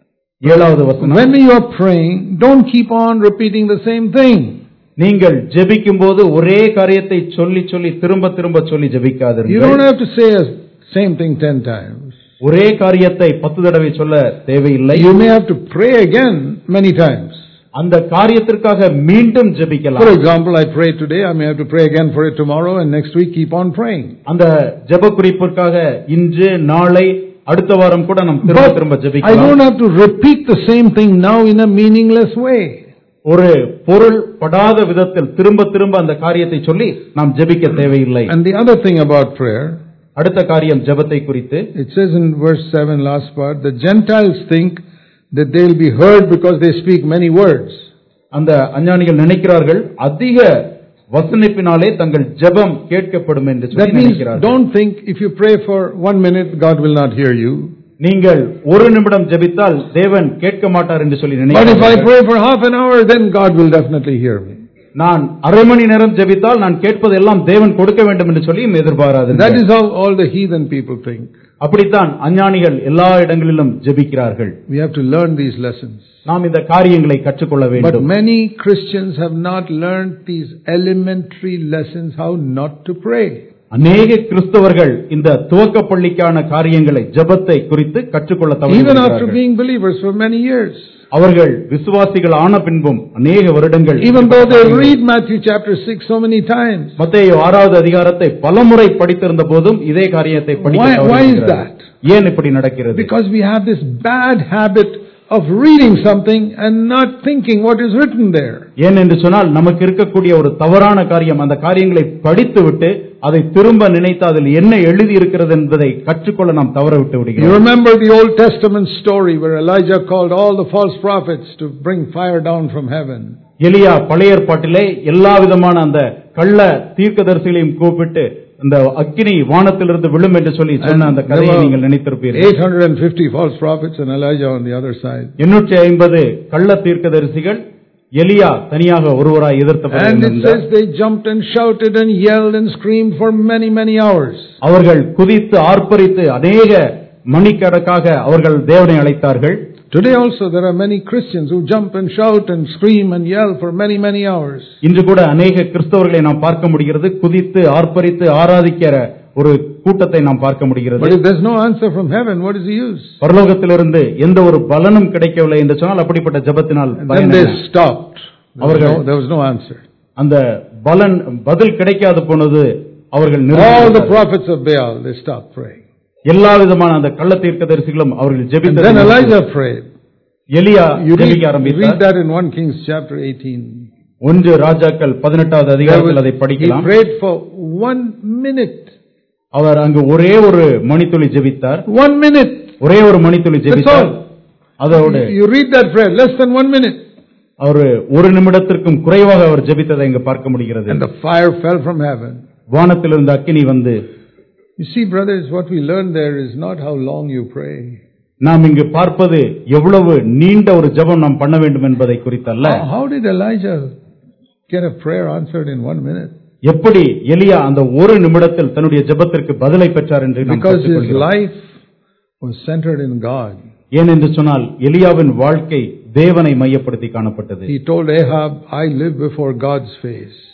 B: ஏழாவது வசனம்
A: When you are praying, don't keep on repeating the same thing.
B: நீங்கள் ஜெபிக்கும் போது ஒரே காரியத்தை சொல்லி சொல்லி திரும்ப திரும்ப சொல்லி
A: You don't
B: ஜெபிக்காதிருங்கள்
A: have to say the same thing ten times.
B: ஒரே காரியத்தை பத்து தடவை சொல்ல தேவையில்லை
A: You may have to pray again many times.
B: அந்த காரியத்திற்காக மீண்டும்
A: For
B: ஜெபிக்கலாம்
A: example, I prayed today, I may have to pray again for it tomorrow, and next week keep on praying.
B: அந்த ஜெப குறிப்பிற்காக இன்று நாளை அடுத்த வாரம் கூட நாம் திரும்ப
A: But
B: திரும்ப
A: I
B: ஜெபிக்கலாம்
A: don't have to repeat the same thing now in a meaningless way.
B: ஒரு பொருள் படாத விதத்தில் திரும்ப திரும்ப அந்த காரியத்தை சொல்லி நாம் ஜெபிக்க தேவையில்லை
A: And the other thing about prayer,
B: அடுத்த காரியம் ஜெபத்தை குறித்து
A: it says in verse 7, last part, the Gentiles think that they will be heard because they speak many words.
B: அந்த அஞ்ஞானிகள் நினைக்கிறார்கள் அதிக வசனிப்பினாலே தங்கள் ஜெபம் கேட்கப்படும் என்று
A: That
B: சொல்லி
A: means
B: நினைக்கிறார்கள்
A: don't think if you pray for one minute, God will not hear you.
B: நீங்கள் ஒரு நிமிடம் ஜெபித்தால் தேவன் கேட்க மாட்டார் என்று சொல்லி
A: But if I
B: நினைக்கிறார்கள்
A: pray for half an hour, then God will definitely hear me.
B: நான் அரை மணி நேரம் ஜெபித்தால் நான் கேட்பதெல்லாம் தேவன் கொடுக்க வேண்டும் என்று சொல்லி எதிர்பாராது
A: That is how all the heathen people think.
B: அப்படித்தான் அஞ்ஞானிகள் எல்லா இடங்களிலும் ஜெபிக்கிறார்கள்
A: We have to learn these lessons.
B: நாம் இந்த காரியங்களை கற்றுக்கொள்ள
A: But
B: வேண்டும்
A: many Christians have not learned these elementary lessons how not to pray.
B: அநேக கிறிஸ்தவர்கள் இந்த துவக்க பள்ளிக்கான காரியங்களை ஜெபத்தை குறித்து கற்றுக்கொள்ள
A: Even after
B: தவறிவிடுகிறார்கள்.
A: being believers for many years.
B: அவர்கள் விசுவாசிகள் ஆன பின்பும் அநேக வருடங்கள்
A: Even though they read Matthew chapter 6 so many times.
B: மத்தேயு ஆறாவது அதிகாரத்தை பலமுறை படித்திருந்த போதும் இதே காரியத்தை படிக்க
A: Why- why is
B: தவறிவிடுகிறார்கள். ஏன் இப்படி நடக்கிறது
A: Because we have this bad habit of reading something and not thinking what is written there.
B: ஏன் என்று சொன்னால் நமக்கு இருக்கக்கூடிய ஒரு தவறான காரியம் அந்த காரியங்களை படித்துவிட்டு அதை திரும்ப நினைத்து அதில் என்ன எழுதி இருக்கிறது என்பதை கற்றுக்கொள்ள நாம் தவற விட்டு
A: You
B: விடுகிறோம்
A: remember the Old Testament story where Elijah called all the false prophets to bring fire down from heaven.
B: எலியா பழைய ஏற்பாட்டிலே எல்லா விதமான அந்த கள்ள தீர்க்கதரிசிகளையும் கூப்பிட்டு அந்த அக்கினி வானத்திலிருந்து விழும் என்று சொல்லி சொன்ன அந்த கதையை நீங்கள் நினைத்திருப்பீர்கள்
A: 850 false prophets and Elijah on the other side.
B: எண்ணூற்றி ஐம்பது கள்ள தீர்க்கதரிசிகள் எலியா தனியாக ஒருவராய்
A: And it
B: எதிர்த்த
A: says they jumped and shouted and yelled and screamed for many, many hours.
B: அவர்கள் குதித்து ஆர்ப்பரித்து அநேக மணிக்கணக்காக அவர்கள் தேவனை அழைத்தார்கள்
A: Today also there are many Christians who jump and shout and scream and yell for many, many hours.
B: இன்று கூட அநேக கிறிஸ்தவர்களை நாம் பார்க்க முடிகிறது குதித்து ஆர்ப்பரித்து ஆராதிக்கிற ஒரு கூட்டத்தை நாம் பார்க்க
A: But
B: முடிகிறது
A: if there's no answer from heaven, what is the use?
B: பரலோகத்திலிருந்து எந்த ஒரு பலனும் கிடைக்கவில்லை என்று சொன்னால் அப்படிப்பட்ட ஜெபத்தினால்
A: And then
B: பயன்
A: they
B: என்ன?
A: stopped. There was,
B: அவர்கள்
A: no, there was no answer.
B: அந்த பலன் பதில் கிடைக்காது போனது அவர்கள்
A: All the
B: நிறுத்திவிட்டார்கள்.
A: prophets of Baal, they stopped praying.
B: எல்லா விதமான அந்த கள்ள தீர்க்கதரிசிகளும் அவர்கள்
A: And
B: ஜெபித்ததை
A: then
B: நிறுத்தி-
A: Elijah prayed.
B: எலியா
A: You read,
B: ஜெபிக்க
A: you read
B: ஆரம்பித்தார்
A: that in 1 Kings chapter 18.
B: ஒன்று ராஜாக்கள் பதினெட்டாவது
A: There
B: அதிகாரத்தில்
A: was-
B: அதை
A: he
B: படிக்கலாம்
A: prayed for one minute.
B: அவர் அங்கு ஒரே ஒரு மணித்துளி ஜெபித்தார்
A: One minute.
B: ஒரே ஒரு மணித்துளி
A: That's
B: ஜெபித்தார்
A: all.
B: அதோடு
A: You read that prayer, less than one minute.
B: அவர் ஒரு நிமிடத்திற்கும் குறைவாக அவர் ஜெபித்ததை இங்கு பார்க்க முடிகிறது
A: And the fire fell from heaven.
B: வானத்திலிருந்து அக்கினி வந்து
A: You see, brothers, what we learn there is not how long you pray.
B: நாம் இங்கு பார்ப்பது எவ்வளவு நீண்ட ஒரு ஜெபம் நாம் பண்ண வேண்டும் என்பதை குறித்தல்ல
A: How, how did Elijah get a prayer answered in one minute?
B: எப்படி எலியா அந்த ஒரு நிமிடத்தில் தன்னுடைய ஜெபத்திற்கு பதிலை பெற்றார் என்று நாம்
A: Because his
B: கற்றுக்கொள்கிறோம்.
A: life was centered in God.
B: ஏன் என்று சொன்னால் எலியாவின் வாழ்க்கை தேவனை மையப்படுத்தி காணப்பட்டது
A: He told Ahab, I live before God's face.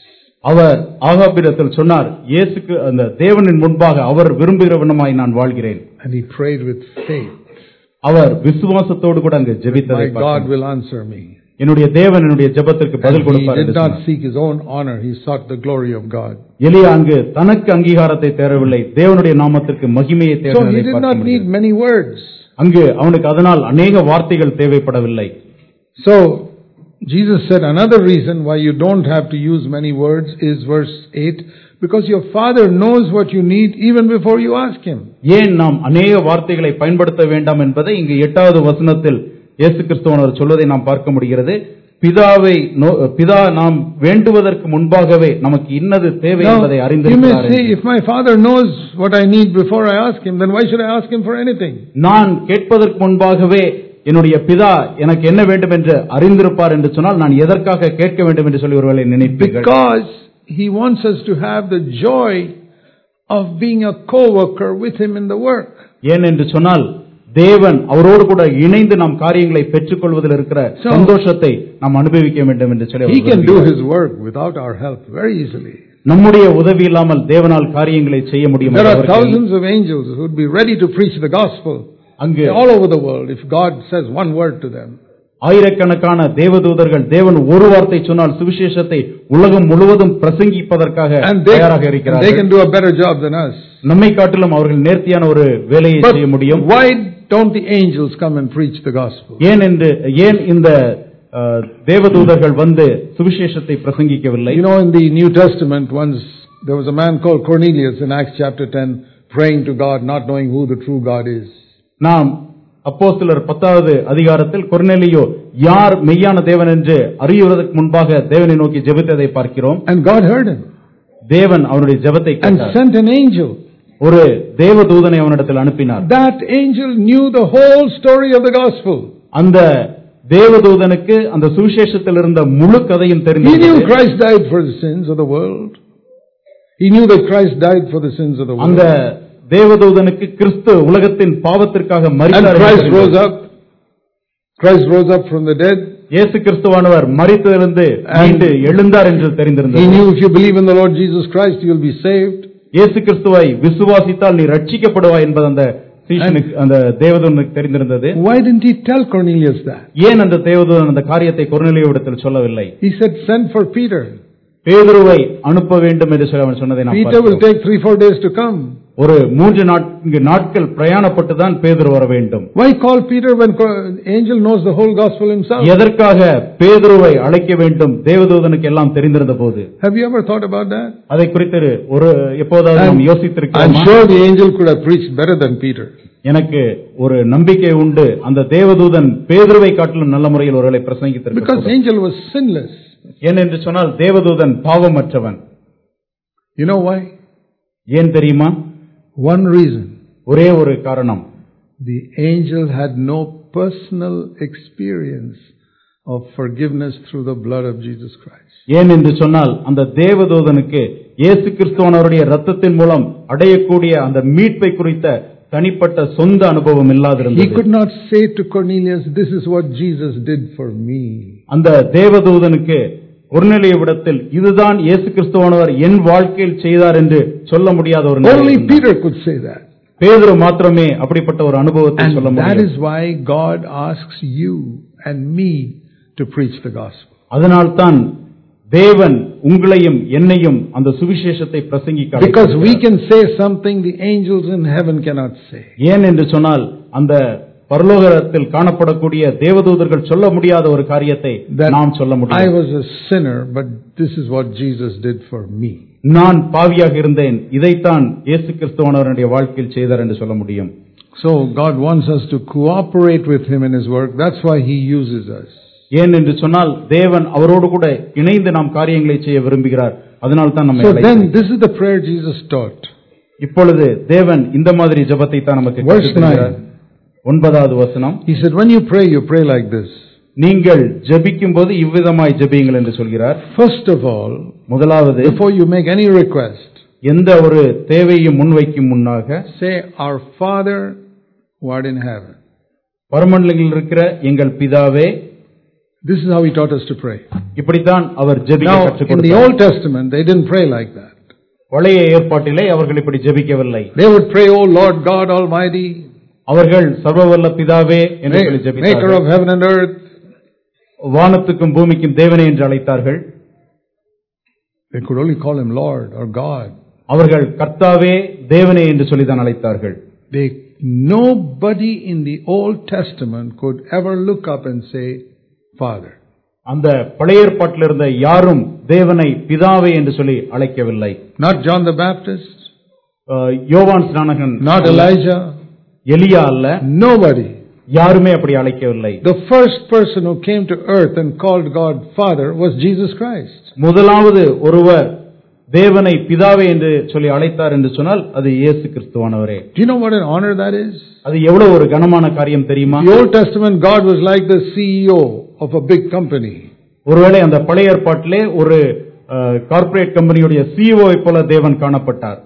B: அவர் ஆகாபிடத்தில் சொன்னார் இயேசுக்கு அந்த தேவனின் முன்பாக அவர் விரும்புகிற விண்ணமாய் நான் வாழ்கிறேன்
A: And he prayed with faith.
B: அவர் விசுவாசத்தோடு கூட அங்கு ஜெபித்ததை
A: My God
B: பார்க்கிறோம்.
A: will answer me.
B: என்னுடைய தேவன் என்னுடைய ஜெபத்திற்கு
A: And
B: பதில்
A: he
B: கொடுப்பார்
A: did
B: என்று
A: not
B: சொன்னார்.
A: seek his own honor, he sought the glory of God.
B: எலியா அங்கு தனக்கு அங்கீகாரத்தை தேடவில்லை தேவனுடைய நாமத்திற்கு மகிமையை
A: So
B: தேடினதை
A: he did
B: பார்க்க
A: not need
B: முடிகிறது.
A: many words.
B: அங்கு அவனுக்கு அதனால் அநேக வார்த்தைகள் தேவைப்படவில்லை
A: So Jesus said another reason why you don't have to use many words is verse 8 because your father knows what you need even before you ask him.
B: ஏன் நாம் அநேக வார்த்தைகளை பயன்படுத்த வேண்டாம் என்பதை இங்கு எட்டாவது வசனத்தில் இயேசு கிறிஸ்துவனர் சொல்வதை நாம் பார்க்க முடிகிறது பிதாவை நோ- பிதா நாம் வேண்டுவதற்கு முன்பாகவே நமக்கு இன்னது தேவை
A: Now,
B: என்பதை
A: you may
B: அறிந்திருக்கிறார்
A: say,
B: என்று.
A: if my father knows what I need before I ask him, then why should I ask him for anything?
B: நான் கேட்பதற்கு முன்பாகவே என்னுடைய பிதா எனக்கு என்ன வேண்டும் என்று அறிந்திருப்பார் என்று சொன்னால் நான் எதற்காக கேட்க வேண்டும் என்று சொல்லி ஒருவேளை நினைப்பீர்கள்
A: Because he wants us to have the joy of being a co-worker with him in the work.
B: ஏன் என்று சொன்னால் தேவன் அவரோடு கூட இணைந்து நாம் காரியங்களை பெற்றுக் கொள்வதில் இருக்கிற
A: So-
B: சந்தோஷத்தை நாம் அனுபவிக்க வேண்டும் என்று சொல்லி
A: He
B: அவர்
A: can do
B: விரும்புகிறார்.
A: his work without our help very easily.
B: நம்முடைய உதவி இல்லாமல் தேவனால் காரியங்களை செய்ய முடியும்
A: There are
B: அவர்கள்
A: thousands of angels who would be ready to preach the gospel
B: அங்கு
A: all over the world if God says one word to them.
B: ஆயிரக்கணக்கான தேவதூதர்கள் தேவன் ஒரு வார்த்தை சொன்னால் சுவிசேஷத்தை உலகம் முழுவதும் பிரசங்கிப்பதற்காக
A: And they,
B: தயாராக
A: and they
B: இருக்கிறார்கள்
A: can do a better job than us.
B: நம்மை காட்டிலும் அவர்கள் நேர்த்தியான ஒரு வேலையை
A: But
B: செய்ய முடியும்
A: why don't the angels come and preach the gospel?
B: ஏன் என்று ஏன் இந்த அஹ், தேவதூதர்கள் வந்து சுவிசேஷத்தை பிரசங்கிக்கவில்லை
A: You know, in the New Testament, once there was a man called Cornelius in Acts chapter 10 praying to God, not knowing who the true God is.
B: நாம் அப்போஸ்தலர் பத்தாவது அதிகாரத்தில் கொர்நேலியோ யார் மெய்யான தேவன் என்று அறியுவதற்கு முன்பாக தேவனை நோக்கி ஜெபித்ததை பார்க்கிறோம்
A: And God heard him
B: தேவன் அவனுடைய ஜெபத்தை
A: and
B: கேட்டார்
A: sent an angel.
B: ஒரு தேவதூதனை அவனிடத்தில் அனுப்பினார்
A: That angel knew the whole story of the gospel.
B: அந்த தேவதூதனுக்கு அந்த சுவிசேஷத்தில் இருந்த முழு கதையும்
A: He
B: தெரிந்தது
A: knew Christ died for the sins of the world. He knew that Christ died for the sins of the
B: அந்த
A: world.
B: தேவதூதனுக்கு கிறிஸ்து உலகத்தின் பாவத்திற்காக
A: And
B: மரித்தார் என்று
A: Christ rose
B: தெரிந்தது.
A: up. Christ rose up from the dead.
B: இயேசு கிறிஸ்துவானவர் மரித்ததிலிருந்து மீண்டு எழுந்தார் என்று
A: He
B: தெரிந்திருந்தது
A: knew if you believe in the Lord Jesus Christ, you will be saved.
B: இயேசு கிறிஸ்துவை விசுவாசித்தால் நீ ரட்சிக்கப்படுவாய் என்பது அந்த சீஷனுக்கு அந்த தேவதூதனுக்கு தெரிந்திருந்தது
A: Why didn't he tell Cornelius that?
B: ஏன் அந்த தேவதூதன் அந்த காரியத்தை கொர்நேலியோவிடத்தில் சொல்லவில்லை
A: He said, send for Peter.
B: பேதுருவை அனுப்ப வேண்டும் என்று சொல்லி அவன் சொன்னதை நாம்
A: Peter will
B: பார்க்கிறோம்.
A: take three, four days to come.
B: ஒரு மூன்று நான்கு நாட்கள் பிரயாணப்பட்டு தான் பேதுரு வர வேண்டும்
A: Why call Peter when co- angel knows the whole gospel himself?
B: எதற்காக பேதுருவை அழைக்க வேண்டும் தேவதூதனுக்கு எல்லாம் தெரிந்திருந்த போது
A: Have you ever thought about that?
B: அதை குறித்து ஒரு எப்போதாவது நாம்
A: I'm
B: யோசித்திருக்கிறோமா
A: sure the angel could have preached better than Peter.
B: எனக்கு ஒரு நம்பிக்கை உண்டு அந்த தேவதூதன் பேதுருவை காட்டிலும் நல்ல முறையில் ஒருவேளை
A: Because
B: பிரசங்கித்திருக்க
A: angel was sinless.
B: ஏனென்று சொன்னால் தேவதூதன் பாவமற்றவன்
A: You know why?
B: ஏன் தெரியுமா
A: One reason.
B: ஒரே ஒரு காரணம்
A: The angel had no personal experience of forgiveness through the blood of Jesus Christ.
B: ஏன் என்று சொன்னால் அந்த தேவதூதனுக்கு இயேசு கிறிஸ்துவனவருடைய ரத்தத்தின் மூலம் அடையக்கூடிய அந்த மீட்பை குறித்த தனிப்பட்ட சொந்த அனுபவம்
A: He
B: இல்லாதிருந்தது
A: could not say to Cornelius, This is what Jesus did for me.
B: அந்த தேவதூதனுக்கு விடத்தில் இதுதான் இயேசு கிறிஸ்துவானவர் என் வாழ்க்கையில் செய்தார் என்று சொல்ல முடியாத ஒரு நிலை
A: Only
B: இருந்தது.
A: Peter could say that.
B: பேதுரு மாத்திரமே அப்படிப்பட்ட ஒரு அனுபவத்தை சொல்ல
A: And that
B: முடியும்
A: is why God asks you and me to preach the gospel.
B: அதனால்தான் தேவன் உங்களையும் என்னையும் அந்த சுவிசேஷத்தை பிரசங்கிக்க
A: Because we
B: அழைத்திருக்கிறார்.
A: can say something the angels in heaven cannot say.
B: ஏன் என்று சொன்னால் அந்த பரலோகத்தில் காணப்படக்கூடிய தேவதூதர்கள் சொல்ல முடியாத ஒரு காரியத்தை
A: That
B: நாம் சொல்ல
A: I
B: முடியும்
A: was a sinner, but this is what Jesus did for me.
B: நான் பாவியாக இருந்தேன் இதைத்தான் இயேசு கிறிஸ்துவனவருடைய வாழ்க்கையில் செய்தார் என்று சொல்ல முடியும்
A: So God wants us to cooperate with Him in His work. That's why He uses us.
B: ஏன் என்று சொன்னால் தேவன் அவரோடு கூட இணைந்து நாம் காரியங்களை செய்ய விரும்புகிறார் அதனால் தான் நம்ம
A: So then, this is the prayer Jesus taught.
B: இப்பொழுது தேவன் இந்த மாதிரி ஜெபத்தை தான் நமக்கு
A: Verse
B: கற்றுத் தருகிறார். ஒன்பதாவது வசனம்
A: He said, when you pray, you pray like this.
B: நீங்கள் ஜெபிக்கும் போது இவ்விதமாய் ஜெபியுங்கள் என்று சொல்கிறார்
A: First of all,
B: முதலாவது
A: before you make any request,
B: எந்த ஒரு தேவையும் முன்வைக்கும் முன்னாக
A: say, Our Father who art in heaven.
B: பரமண்டலங்களில் இருக்கிற எங்கள் பிதாவே
A: This is how he taught us to pray.
B: இப்படித்தான் அவர் ஜெபிக்க
A: Now,
B: கற்றுக்
A: in the
B: கொடுத்தார்
A: Old Testament, they didn't pray like that.
B: பழைய ஏற்பாட்டிலே அவர்கள் இப்படி ஜெபிக்கவில்லை
A: They would pray, Oh Lord God Almighty,
B: அவர்கள் சர்வவல்ல பிதாவே என்று சொல்லி
A: maker
B: ஜெபித்தார்கள்
A: of heaven and earth.
B: வானத்துக்கும் பூமிக்கும் தேவனே என்று அழைத்தார்கள்
A: They could only call him Lord or God.
B: அவர்கள் கர்த்தாவே தேவனே என்று சொல்லிதான் அழைத்தார்கள்
A: They, nobody in the Old Testament could ever look up and say, Father.
B: அந்த பழைய ஏற்பாட்டில் இருந்த யாரும் தேவனை பிதாவே என்று சொல்லி அழைக்கவில்லை
A: Not John the Baptist,
B: அஹ், யோவான் ஸ்நானகன்
A: not Elijah,
B: எலியா அல்ல
A: nobody.
B: யாருமே அப்படி அழைக்கவில்லை
A: The first person who came to earth and called God Father was Jesus Christ.
B: முதலாவது ஒருவர் தேவனை பிதாவே என்று சொல்லி அழைத்தார் என்று சொன்னால் அது இயேசு கிறிஸ்துவானவரே
A: Do you know what an honor that is?
B: அது எவ்வளவு ஒரு கனமான காரியம் தெரியுமா
A: In the Old Testament, God was like the CEO of a big company.
B: ஒருவேளை அந்த பழைய ஏற்பாட்டிலே ஒரு கார்ப்பரேட் கம்பெனியுடைய சிஇஓ போல தேவன் காணப்பட்டார்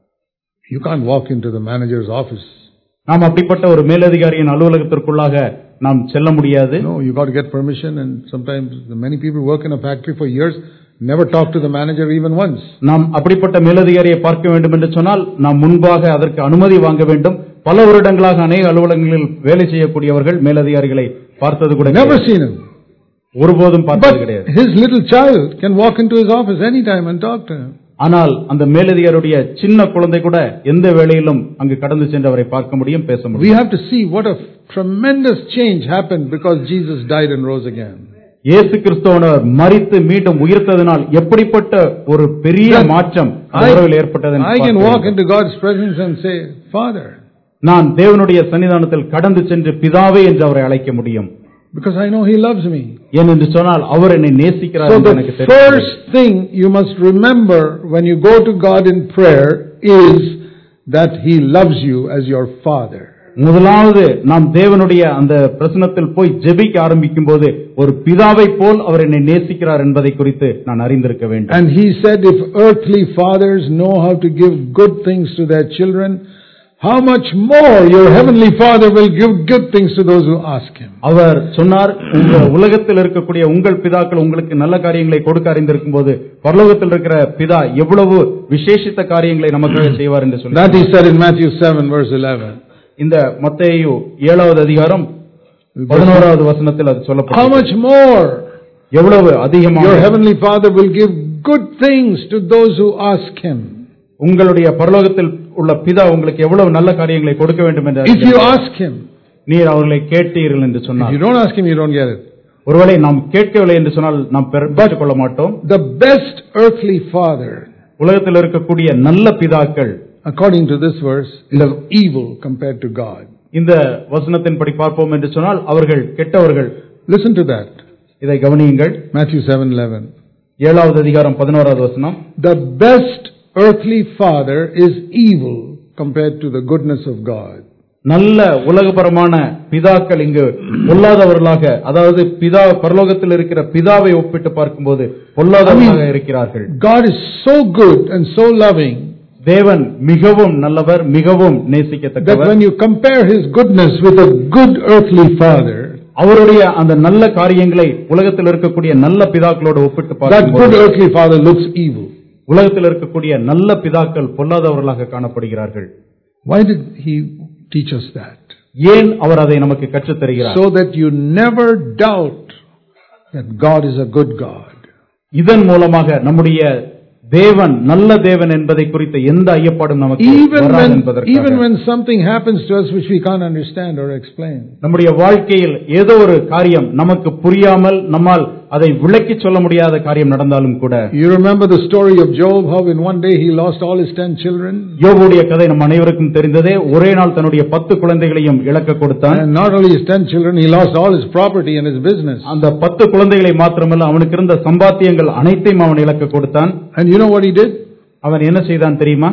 A: You can't walk into the manager's office.
B: நாம் அப்படிப்பட்ட ஒரு மேலதிகாரியின் அலுவலகத்திற்குள்ளாக நாம் செல்ல முடியாது
A: No, you got to get permission, and sometimes the many people work in a factory for years, never talk to the manager even once.
B: நாம் அப்படிப்பட்ட மேலதிகாரியை பார்க்க வேண்டும் என்று சொன்னால் நாம் முன்பாக அதற்கு அனுமதி வாங்க வேண்டும் பல வருடங்களாக அநேக அலுவலகங்களில் வேலை செய்யக்கூடியவர்கள் மேலதிகாரிகளை பார்த்தது கூட
A: Never
B: கிடையாது.
A: seen him.
B: ஒருபோதும் பார்த்தது
A: But
B: கிடையாது
A: his little child can walk into his office anytime and talk to him.
B: ஆனால் அந்த மேலதிகாரியுடைய சின்ன குழந்தை கூட எந்த வேளையிலும் அங்கு கடந்து சென்று அவரை பார்க்க முடியும் பேச
A: We
B: முடியும்
A: have to see what a tremendous change happened because Jesus died and rose again.
B: இயேசு கிறிஸ்தவனர் மரித்து மீண்டும் உயிர்த்ததினால் எப்படிப்பட்ட ஒரு பெரிய
A: That
B: மாற்றம் அந்த
A: I,
B: உறவில் ஏற்பட்டது என்று
A: I can
B: பார்க்க
A: walk
B: வேண்டும்.
A: into God's presence and say, Father,
B: நான் தேவனுடைய சன்னிதானத்தில் கடந்து சென்று பிதாவே என்று அவரை அழைக்க முடியும்
A: because I know He loves me.
B: ஏனென்று சொன்னால் அவர் என்னை நேசிக்கிறார்
A: So
B: என்று
A: the
B: எனக்கு தெரியும்
A: first thing you must remember when you go to God in prayer is that He loves you as your Father.
B: முதலாவது நாம் தேவனுடைய அந்த பிரசனத்தில் போய் ஜெபிக்க ஆரம்பிக்கும் போது ஒரு பிதாவை போல் அவர் என்னை நேசிக்கிறார் என்பதை குறித்து நான் அறிந்திருக்க வேண்டும்
A: And He said, if earthly fathers know how to give good things to their children, how much more your heavenly Father will give good things to those who ask Him.
B: அவர் சொன்னார் உங்க உலகத்தில் இருக்கக்கூடிய உங்கள் பிதாக்கள் உங்களுக்கு நல்ல காரியங்களை கொடுக்க அறிந்திருக்கும் போது பரலோகத்தில் இருக்கிற பிதா எவ்வளவு விசேஷித்த காரியங்களை நமக்காக செய்வார் என்று சொல்லி
A: That He said in Matthew 7 verse 11.
B: இந்த மத்தேயு ஏழாவது அதிகாரம் பதினோராவது வசனத்தில் அது
A: How
B: சொல்லப்படும்
A: much more
B: எவ்வளவு
A: your
B: அதிகமாக
A: heavenly Father will give good things to those who ask Him.
B: உங்களுடைய பரலோகத்தில் உள்ள பிதா உங்களுக்கு எவ்வளவு நல்ல காரியங்களை கொடுக்க வேண்டும் என்று
A: If you
B: அறிந்திருக்கிறார்.
A: ask Him.
B: நீர் அவர்களை கேட்டீர்கள் என்று
A: If
B: சொன்னார்
A: you don't ask Him, you don't get it.
B: ஒருவேளை நாம் கேட்கவில்லை என்று சொன்னால் நாம் பெற- பெற்றுக் கொள்ள மாட்டோம்
A: The best earthly father,
B: உலகத்தில் இருக்கக்கூடிய நல்ல பிதாக்கள்
A: according to this verse, is evil compared to God.
B: இந்த வசனத்தின்படி பார்ப்போம் என்று சொன்னால் அவர்கள் கெட்டவர்கள்
A: Listen to that.
B: இதை கவனியுங்கள்
A: Matthew 7:11.
B: ஏழாவது அதிகாரம் பதினோராவது வசனம்
A: The best earthly father is evil compared to the goodness of God.
B: நல்ல உலகபரமான பிதாக்கள் இங்கு பொல்லாதவர்களாக அதாவது பிதா பரலோகத்தில் இருக்கிற பிதாவை ஒப்பிட்டு பார்க்கும்போது பொல்லாதவர்களாக இருக்கிறார்கள்
A: God is so good and so loving
B: தேவன் மிகவும் நல்லவர் மிகவும்
A: that
B: நேசிக்கத்தக்கவர்
A: when you compare his goodness with a good earthly father,
B: அவருடைய அந்த நல்ல காரியங்களை உலகத்தில் இருக்கக்கூடிய நல்ல பிதாக்களோடு ஒப்பிட்டு
A: that good
B: பார்க்கும்போது
A: earthly father looks evil.
B: உலகத்தில் இருக்கக்கூடிய நல்ல பிதாக்கள் பொல்லாதவர்களாக காணப்படுகிறார்கள்
A: Why did he teach us that?
B: ஏன் அவர் அதை நமக்கு கற்றுத் தருகிறார்
A: So that you never doubt that God is a good God.
B: இதன் மூலமாக நம்முடைய தேவன் நல்ல தேவன் என்பதை குறித்த எந்த ஐயப்பாடும் நமக்கு
A: Even
B: வராது
A: when,
B: என்பதற்காக.
A: even when something happens to us which we can't understand or explain.
B: நம்முடைய வாழ்க்கையில் ஏதோ ஒரு காரியம் நமக்கு புரியாமல் நம்மால் அதை விளக்கி சொல்ல முடியாத காரியம் நடந்தாலும் கூட
A: You remember the story of Job, how in one day he lost all his ten children?
B: யோபுடைய கதை நம் அனைவருக்கும் தெரிந்ததே ஒரே நாள் தன்னுடைய பத்து குழந்தைகளையும் இழக்க கொடுத்தான்
A: And not only his ten children, he lost all his property and his business.
B: அந்த பத்து குழந்தைகளை மாத்திரமல்ல அவனுக்கு இருந்த சம்பாத்தியங்கள் அனைத்தையும் அவன் இழக்க கொடுத்தான்
A: And you know what he did?
B: அவன் என்ன செய்தான் தெரியுமா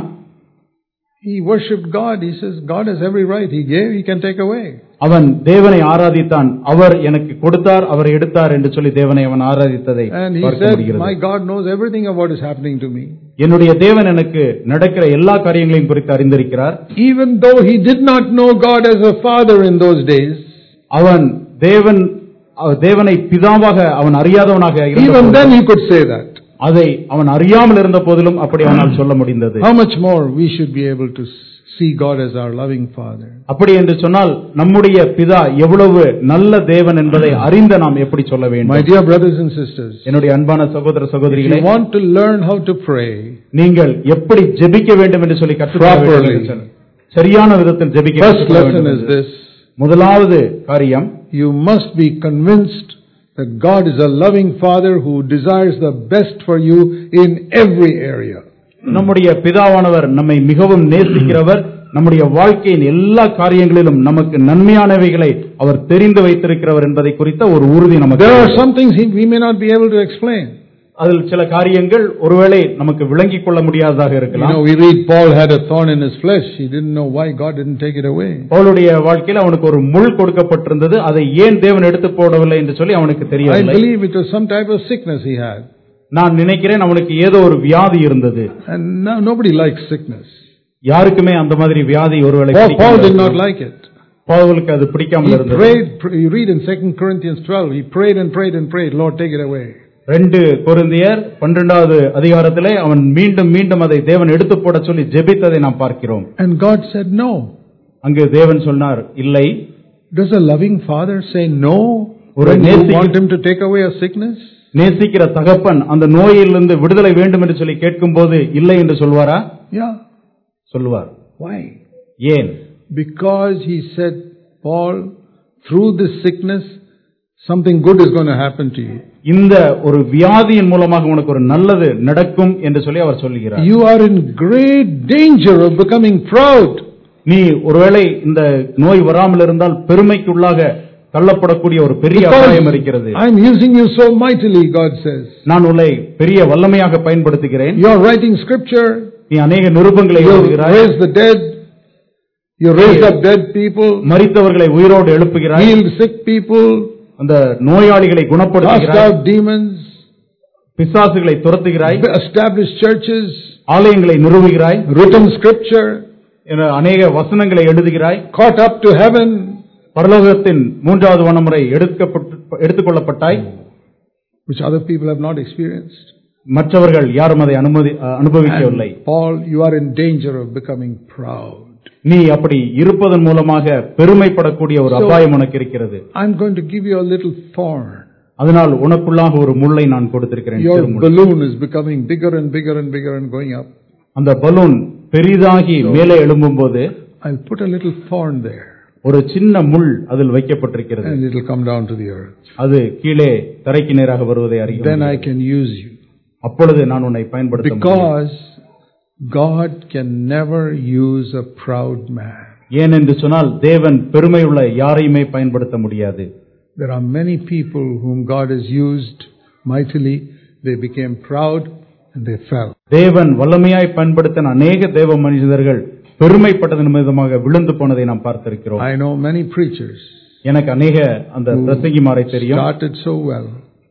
A: He worshipped God. He says, God has every right. He gave, he can take away.
B: அவன் தேவனை ஆராதித்தான் அவர் எனக்கு கொடுத்தார் அவர் எடுத்தார் என்று சொல்லி தேவனை அவன் ஆராதித்ததை
A: And he
B: பார்க்க
A: said,
B: முடிகிறது
A: My God knows everything of what is happening to me.
B: என்னுடைய தேவன் எனக்கு நடக்கிற எல்லா காரியங்களையும் குறித்து அறிந்திருக்கிறார்
A: Even though he did not know God as a father in those days,
B: அவன் தேவன் அவ- தேவனை பிதாவாக அவன் அறியாதவனாக இருந்த
A: Even
B: போதிலும்,
A: then he could say that.
B: அதை அவன் அறியாமல் இருந்த போதிலும் அப்படி அவனால் சொல்ல முடிந்தது
A: How much more we should be able to see God as our loving Father.
B: அப்படி என்று சொன்னால் நம்முடைய பிதா எவ்வளவு நல்ல தேவன் என்பதை அறிந்த நாம் எப்படி சொல்ல
A: My
B: வேண்டும்
A: dear brothers and sisters,
B: என்னுடைய அன்பான சகோதர
A: if
B: சகோதரிகளே
A: you want to learn how to pray,
B: நீங்கள் எப்படி ஜெபிக்க வேண்டும் என்று சொல்லி கற்றுக்கொள்ள வேண்டும்
A: Properly.
B: என்று சொன்ன- சரியான விதத்தில் ஜெபிக்க
A: first
B: கற்றுக்கொள்ள
A: lesson
B: வேண்டும்
A: is
B: என்று.
A: this.
B: முதலாவது காரியம்
A: You must be convinced that God is a loving Father who desires the best for you in every area.
B: நம்முடைய பிதாவானவர் நம்மை மிகவும் நேசிக்கிறவர் நம்முடைய வாழ்க்கையின் எல்லா காரியங்களிலும் நமக்கு நன்மையானவைகளை அவர் தெரிந்து வைத்திருக்கிறவர் என்பதை குறித்த ஒரு உறுதி நமக்கு
A: There are
B: உண்டு.
A: some things he, we may not be able to explain.
B: அதில் சில காரியங்கள் ஒருவேளை நமக்கு விளங்கிக் கொள்ள முடியாததாக
A: You
B: இருக்கலாம்
A: know, we read Paul had a thorn in his flesh. He didn't know why God didn't take it away.
B: பவுலுடைய வாழ்க்கையில் அவனுக்கு ஒரு முள் கொடுக்கப்பட்டிருந்தது அதை ஏன் தேவன் எடுத்து போடவில்லை என்று சொல்லி அவனுக்கு
A: I
B: தெரியவில்லை
A: believe it was some type of sickness he had.
B: நான் நினைக்கிறேன் அவனுக்கு ஏதோ ஒரு வியாதி இருந்தது
A: And no, nobody likes sickness.
B: யாருக்குமே அந்த மாதிரி வியாதி ஒருவேளை
A: Paul, Paul
B: பிடிக்காமல்
A: did not
B: இருக்கலாம்.
A: like it.
B: பவுலுக்கு அது
A: He
B: பிடிக்காமல் இருந்தது
A: prayed, pr- you read in 2 Corinthians 12, he prayed and prayed and prayed, Lord, take it away.
B: ரெண்டு கொரிந்தியர் பன்னிரெண்டாவது அதிகாரத்திலே அவன் மீண்டும் மீண்டும் அதை தேவன் எடுத்து போட சொல்லி ஜெபித்ததை நாம் பார்க்கிறோம்
A: And God said no.
B: அங்கு தேவன் சொன்னார் இல்லை
A: Does a loving father say no
B: ஒரு
A: when you
B: நேசிக்க-
A: want him to take away a sickness?
B: நேசிக்கிற தகப்பன் அந்த நோயிலிருந்து விடுதலை வேண்டும் என்று சொல்லி கேட்கும்போது இல்லை என்று சொல்வாரா
A: Yeah.
B: சொல்லுவார்
A: Why?
B: ஏன்
A: Because he said, Paul, through this sickness, something good is going to happen to you.
B: இந்த ஒரு வியாதியின் மூலமாக உனக்கு ஒரு நல்லது நடக்கும் என்று சொல்லி அவர் சொல்லுகிறார்
A: You are in great danger of becoming proud.
B: நீ ஒருவேளை இந்த நோய் வராமல் இருந்தால் பெருமைக்குள்ளாக தள்ளப்படக்கூடிய ஒரு பெரிய அபாயம் இருக்கிறது
A: I'm using you so mightily, God says.
B: நான் உன்னை பெரிய வல்லமையாக பயன்படுத்துகிறேன்
A: You're writing scripture,
B: நீ அநேக நிருபங்களை
A: you
B: எழுதுகிறாய்
A: raise the dead, you raise up dead people,
B: மரித்தவர்களை உயிரோடு எழுப்புகிறாய்
A: healed sick people,
B: அந்த நோயாளிகளை
A: cast
B: குணப்படுத்துகிறாய்
A: out demons,
B: பிசாசுகளை துரத்துகிறாய்
A: established churches,
B: ஆலயங்களை நிறுவுகிறாய்
A: written scripture,
B: என அநேக வசனங்களை எழுதுகிறாய்
A: caught up to heaven,
B: பரலோகத்தின் மூன்றாவது வனமுறை எடுக்கப்பட்டு எடுத்துக்கொள்ளப்பட்டாய்
A: which other people have not experienced.
B: மற்றவர்கள் யாரும் அதை அனுமதி அஹ், அனுபவிக்கவில்லை
A: And Paul, you are in danger of becoming proud.
B: நீ அப்படி இருப்பதன் மூலமாக பெருமைப்படக்கூடிய ஒரு
A: So-
B: அபாயம் உனக்கு இருக்கிறது
A: I'm going to give you a little thorn.
B: அதனால் உனக்குள்ளாக ஒரு முள்ளை நான் கொடுத்திருக்கிறேன்
A: Your
B: சிறு முள்.
A: balloon is becoming bigger and bigger and bigger and going up.
B: அந்த பலூன் பெரிதாகி மேலே எழும்பும் போது
A: I'll put a little thorn there
B: ஒரு சின்ன முள் அதில் வைக்கப்பட்டிருக்கிறது
A: and it'll come down to the earth.
B: அது கீழே தரைக்கு நேராக வருவதை அறிய
A: Then I can use you.
B: அப்பொழுது நான் உன்னை பயன்படுத்த முடியும்.
A: Because God can never use a proud man.
B: ஏன் என்று சொன்னால் தேவன் பெருமையுள்ள யாரையுமே பயன்படுத்த முடியாது
A: There are many people whom God has used mightily. They became proud and they fell.
B: தேவன் வல்லமையாய் பயன்படுத்தின அநேக தேவ மனிதர்கள் பெருமைப்பட்டதன் நிமித்தமாக விழுந்து போனதை நாம் பார்த்திருக்கிறோம்
A: I know many preachers
B: எனக்கு அநேக அந்த பிரசங்கிமாரை தெரியும்
A: started so well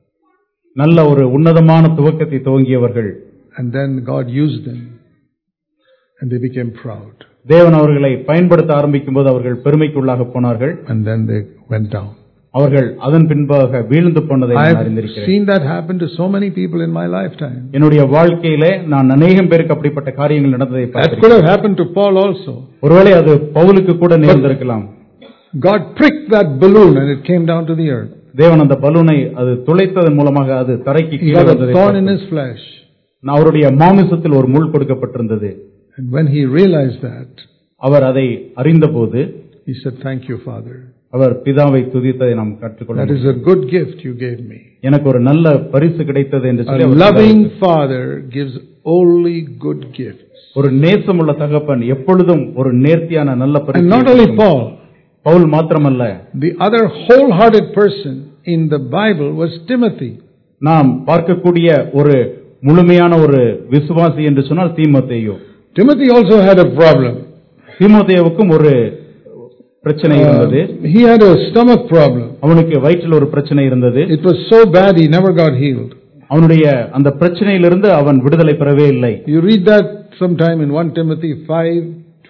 B: நல்ல ஒரு உன்னதமான துவக்கத்தை துவங்கியவர்கள்
A: and then God used them and they became proud
B: தேவன் அவர்களை பயன்படுத்த ஆரம்பிக்கும் போது அவர்கள் பெருமைக்குள்ளாக போனார்கள்
A: and then they went down.
B: அவர்கள் அதன் பின்பாக வீழ்ந்து போனதை நான்
A: I've
B: அறிந்திருக்கிறேன்
A: seen that happen to so many people in my lifetime.
B: என்னுடைய வாழ்க்கையிலே நான் அநேகம் பேருக்கு அப்படிப்பட்ட காரியங்கள் நடந்ததை
A: That could
B: பார்த்திருக்கிறேன்
A: have happened to Paul also.
B: ஒருவேளை அது பவுலுக்கு கூட நேர்ந்திருக்கலாம்
A: God pricked that balloon and it came down to the earth.
B: தேவன் அந்த பலூனை அது துளைத்ததன் மூலமாக அது தரைக்கு
A: He
B: கீழே
A: got a
B: வந்ததை
A: thorn in
B: பார்த்தோம்.
A: his flesh.
B: அவருடைய மாமிசத்தில் ஒரு முள் கொடுக்கப்பட்டிருந்தது
A: And when he realized that,
B: அவர் அதை அறிந்தபோது
A: he said, Thank you, Father.
B: அவர் பிதாவை துதித்ததை நாம் கற்றுக்கொள்ள
A: That is
B: முடியும்.
A: a good gift you gave me.
B: எனக்கு ஒரு நல்ல பரிசு கிடைத்தது என்று
A: A
B: சொல்லி அவர்
A: loving
B: சொன்னார்.
A: Father gives only good gifts.
B: ஒரு நேசமுள்ள தகப்பன் எப்பொழுதும் ஒரு நேர்த்தியான நல்ல
A: And
B: பரிசு
A: not only
B: கொடுக்கும்.
A: Paul,
B: பவுல் மாத்திரமல்ல
A: the other wholehearted person in the Bible was Timothy.
B: நாம் பார்க்கக்கூடிய ஒரு முழுமையான ஒரு விசுவாசி என்று சொன்னால் தீமோத்தேயு
A: Timothy also had a problem.
B: தீமோத்தேயுவுக்கும் ஒரு பிரச்சனை
A: Uh,
B: இருந்தது
A: he had a stomach problem.
B: அவனுக்கு வயிற்றில் ஒரு பிரச்சனை இருந்தது
A: It was so bad he never got healed.
B: அவனுடைய அந்த பிரச்சனையிலிருந்து அவன் விடுதலை பெறவே இல்லை
A: You read that sometime in 1 Timothy 5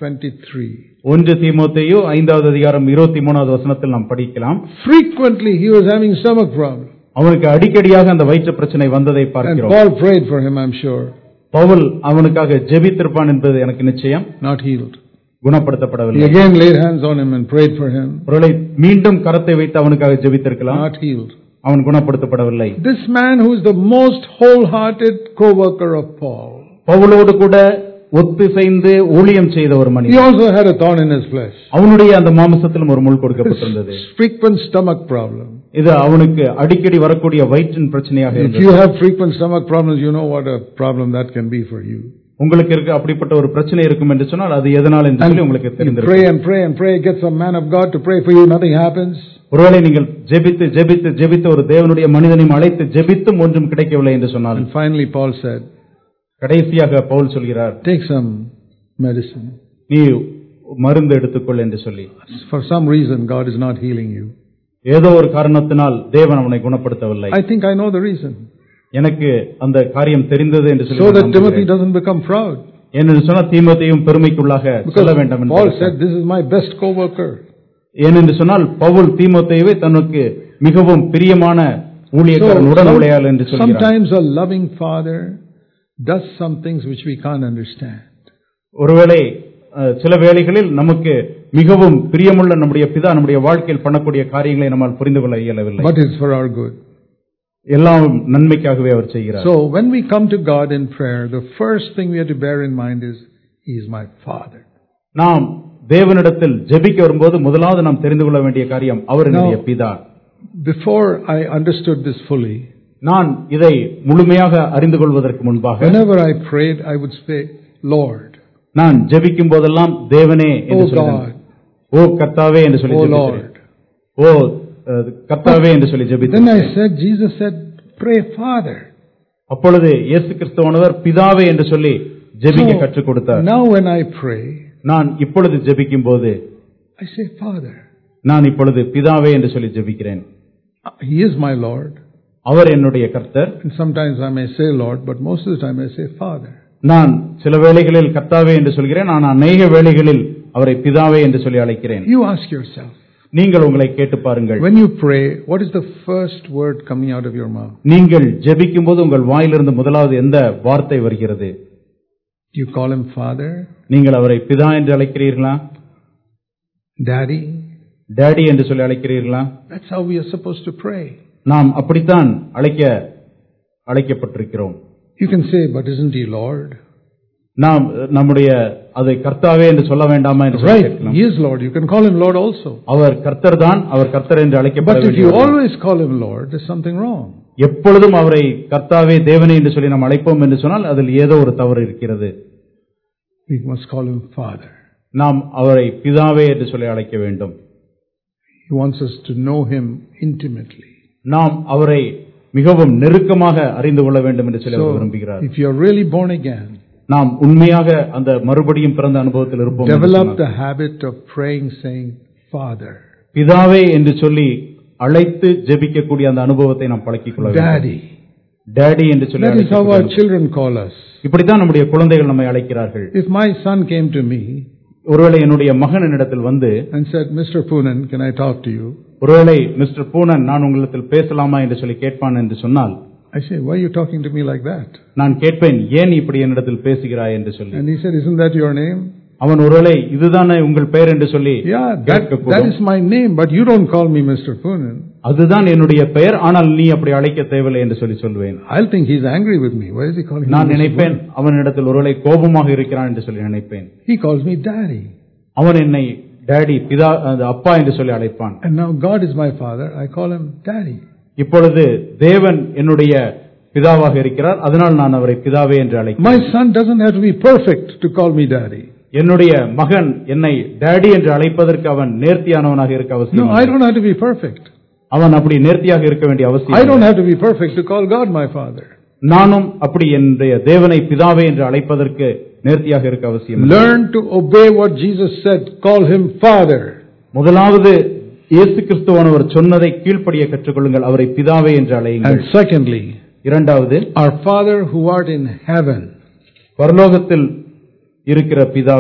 A: 23.
B: ஒன்று தீமோத்தேயு ஐந்தாவது அதிகாரம் இருபத்தி மூணாவது வசனத்தில் நாம் படிக்கலாம்
A: Frequently he was having stomach problem.
B: அவனுக்கு அடிக்கடியாக அந்த வயிற்று பிரச்சனை வந்ததை
A: And
B: பார்க்கிறோம்
A: Paul prayed for him, I'm sure.
B: Pavul அவனுக்காக ஜெபித்திருப்பான் என்பது எனக்கு நிச்சயம்
A: Not healed. He
B: குணப்படுத்தப்படவில்லை
A: again laid hands on him and prayed for him.
B: ஒருவேளை மீண்டும் கரத்தை வைத்து அவனுக்காக ஜெபித்திருக்கலாம்
A: Not healed.
B: அவன் குணப்படுத்தப்படவில்லை
A: This man who is the most wholehearted co-worker of Paul.
B: பவுலோடு கூட ஒத்துசைந்து ஊழியம் செய்த ஒரு
A: He
B: மனிதன்
A: also had a thorn in his flesh.
B: அவனுடைய அந்த மாமிசத்திலும் ஒரு முள் கொடுக்கப்பட்டிருந்தது
A: Frequent stomach problem.
B: இது அவனுக்கு அடிக்கடி வரக்கூடிய வயிற்றின் பிரச்சனையாக
A: If
B: இருந்தது
A: you have frequent stomach problems, you know what a problem that can be for you.
B: உங்களுக்கு இருக்க அப்படிப்பட்ட ஒரு பிரச்சனை இருக்கும் என்று சொன்னால் அது எதனால் என்று சொல்லி உங்களுக்கு
A: You
B: தெரிந்திருக்கும்
A: pray and pray and pray, get some man of God to pray for you, nothing happens.
B: ஒருவேளை நீங்கள் ஜெபித்து ஜெபித்து ஜெபித்து ஒரு தேவனுடைய மனிதனையும் அழைத்து ஜெபித்தும் ஒன்றும் கிடைக்கவில்லை என்று சொன்னால்
A: And finally Paul said,
B: கடைசியாக பவுல் சொல்கிறார்
A: take some medicine.
B: நீ மருந்து எடுத்துக்கொள் என்று சொல்லி
A: For some reason, God is not healing you.
B: ஏதோ ஒரு காரணத்தினால் தேவன் அவனை குணப்படுத்தவில்லை
A: I think I know the reason.
B: எனக்கு அந்த காரியம் தெரிந்தது என்று சொல்லி
A: So
B: நான்
A: that Timothy
B: நம்புகிறேன்.
A: doesn't become proud.
B: ஏனென்று சொன்னால் தீமோத்தேயும் பெருமைக்குள்ளாக
A: Because
B: சொல்ல வேண்டாம்
A: Paul
B: என்று
A: said, this is my best co-worker.
B: ஏனென்று சொன்னால் பவுல் தீமோத்தேயுவை தனக்கு மிகவும் பிரியமான ஊழியக்காரன்
A: So,
B: உடன்
A: some-
B: உழையாள் என்று சொல்கிறார்
A: sometimes a loving father does some things which we can't understand.
B: ஒருவேளை அஹ், சில வேளைகளில் நமக்கு மிகவும் பிரியமுள்ள நம்முடைய பிதா நம்முடைய வாழ்க்கையில் பண்ணக்கூடிய காரியங்களை நம்மால் புரிந்து கொள்ள இயலவில்லை
A: But it's for our good.
B: எல்லாம் நன்மைக்காகவே அவர் செய்கிறார்
A: So when we come to God in prayer, the first thing we have to bear in mind is, He is my Father.
B: நாம் தேவனிடத்தில் ஜெபிக்க வரும்போது முதலாவது நாம் தெரிந்து கொள்ள வேண்டிய காரியம் அவர் என்னுடைய
A: Now-
B: பிதா
A: Before I understood this fully,
B: நான் இதை முழுமையாக அறிந்து கொள்வதற்கு முன்பாக
A: whenever I prayed, I would say, Lord,
B: நான் ஜெபிக்கும் போதெல்லாம் தேவனே என்று
A: Oh
B: சொல்லுவேன்
A: God,
B: ஓ கர்த்தாவே என்று சொல்லி
A: Oh
B: ஜெபிக்கிறேன்.
A: Lord.
B: ஓ அஹ், கர்த்தாவே என்று சொல்லி
A: Then
B: ஜெபித்தேன்
A: I said, Jesus said, pray Father.
B: அப்பொழுது இயேசு கிறிஸ்துவானவர் பிதாவே என்று சொல்லி ஜெபிக்க
A: So,
B: கற்றுக் கொடுத்தார்
A: Now when I pray,
B: நான் இப்பொழுது ஜெபிக்கும் போது
A: I say, Father.
B: நான் இப்பொழுது பிதாவே என்று சொல்லி ஜெபிக்கிறேன்
A: He is my Lord.
B: அவர் என்னுடைய கர்த்தர்
A: And sometimes I may say Lord, but most of the time I say Father.
B: நான் சில வேளைகளில் கர்த்தாவே என்று சொல்கிறேன் நான் அநேக வேளைகளில் அவரை பிதாவே என்று சொல்லி அழைக்கிறேன்
A: You ask yourself,
B: நீங்கள் உங்களை கேட்டு பாருங்கள்
A: when you pray, what is the first word coming out of your mouth?
B: நீங்கள் ஜெபிக்கும் போது உங்கள் வாயிலிருந்து முதலாவது எந்த வார்த்தை வருகிறது
A: Do you call him Father,
B: நீங்கள் அவரை பிதா என்று அழைக்கிறீர்களா
A: Daddy?
B: டேடி என்று சொல்லி அழைக்கிறீர்களா
A: That's how we are supposed to pray.
B: நாம் அப்படித்தான் அழைக்க அழைக்கப்பட்டிருக்கிறோம்
A: You can say, but isn't he Lord?
B: நாம் நம்முடைய அதை கர்த்தாவே என்று சொல்ல வேண்டாமா என்று சொல்லி
A: Right,
B: கேட்கலாம்.
A: he is Lord. You can call him Lord also.
B: அவர் கர்த்தர் தான் அவர் கர்த்தர் என்று அழைக்கப்பட
A: But if you
B: வேண்டியவர்.
A: always call him Lord, there's something wrong.
B: எப்பொழுதும் அவரை கர்த்தாவே தேவனே என்று சொல்லி நாம் அழைப்போம் என்று சொன்னால் அதில் ஏதோ ஒரு தவறு இருக்கிறது
A: We must call him Father.
B: நாம் அவரை பிதாவே என்று சொல்லி அழைக்க வேண்டும்
A: He wants us to know him intimately.
B: நாம் அவரை மிகவும் நெருக்கமாக அறிந்து கொள்ள வேண்டும் என்று சொல்லி அவர்
A: So,
B: விரும்புகிறார்
A: if you're really born again,
B: நாம் உண்மையாக அந்த மறுபடியும் பிறந்த அனுபவத்தில் இருப்போம் என்று
A: develop
B: சொன்னால்,
A: the habit of praying saying, Father,
B: பிதாவே என்று சொல்லி அழைத்து ஜெபிக்கக்கூடிய அந்த அனுபவத்தை நாம் பழக்கிக் கொள்ள வேண்டும்
A: Daddy.
B: டேடி என்று சொல்லி
A: That is how our
B: அழைக்கக்கூடிய
A: children call us.
B: இப்படித்தான் நம்முடைய குழந்தைகள் நம்மை அழைக்கிறார்கள்
A: If my son came to me
B: ஒருவேளை என்னுடைய மகன் என்னிடத்தில் வந்து
A: and said, Mr. Poonen, can I talk to you?
B: ஒருவேளை மிஸ்டர் பூனன் நான் உங்களிடத்தில் பேசலாமா என்று சொல்லி கேட்பான் என்று சொன்னால்
A: I say, why are you talking to me like that?
B: நான் கேட்பேன் ஏன் இப்படி என்னிடத்தில் பேசுகிறாய் என்று சொல்லி
A: And he said, isn't that your name?
B: அவன் ஒருவேளை இதுதானே உங்கள் பெயர் என்று சொல்லி
A: Yeah, that,
B: கேட்கக்கூடும்.
A: that is my name, but you don't call me Mr. Poonen.
B: அதுதான் என்னுடைய பெயர் ஆனால் நீ அப்படி அழைக்க தேவையில்லை என்று சொல்லி சொல்வேன்
A: I'll think he's angry with me. Why is he calling me
B: நான்
A: Mr.
B: நினைப்பேன் அவனிடத்தில் ஒருவேளை கோபமாக இருக்கிறான் என்று சொல்லி நினைப்பேன்
A: Poonen? He calls me daddy.
B: அவன் என்னை டேடி பிதா அது அப்பா என்று சொல்லி அழைப்பான்
A: And now God is my father. I call him daddy.
B: இப்பொழுது தேவன் என்னுடைய பிதாவாக இருக்கிறார் அதனால் நான் அவரை பிதாவே என்று அழைக்கிறேன்
A: My son doesn't have to be perfect to call me daddy.
B: என்னுடைய மகன் என்னை டேடி என்று அழைப்பதற்கு அவன் நேர்த்தியானவனாக இருக்க
A: No,
B: அவசியம்
A: I
B: இல்லை.
A: don't have to be perfect.
B: அவன் அப்படி நேர்த்தியாக இருக்க வேண்டிய
A: I
B: அவசியம்
A: don't
B: இல்லை.
A: have to be perfect to call God my father.
B: நானும் அப்படி என்னுடைய தேவனை பிதாவே என்று அழைப்பதற்கு நேர்த்தியாக இருக்க அவசியம் இல்லை.
A: Learn to obey what Jesus said. Call him father.
B: முதலாவது இயேசு கிறிஸ்துவானவர் சொன்னதை கீழ்ப்படிய கற்றுக்கொள்ளுங்கள் அவரை பிதாவே என்று அழையுங்கள்
A: And secondly,
B: இரண்டாவது
A: our father who art in heaven.
B: பரலோகத்தில் இருக்கிற பிதாவே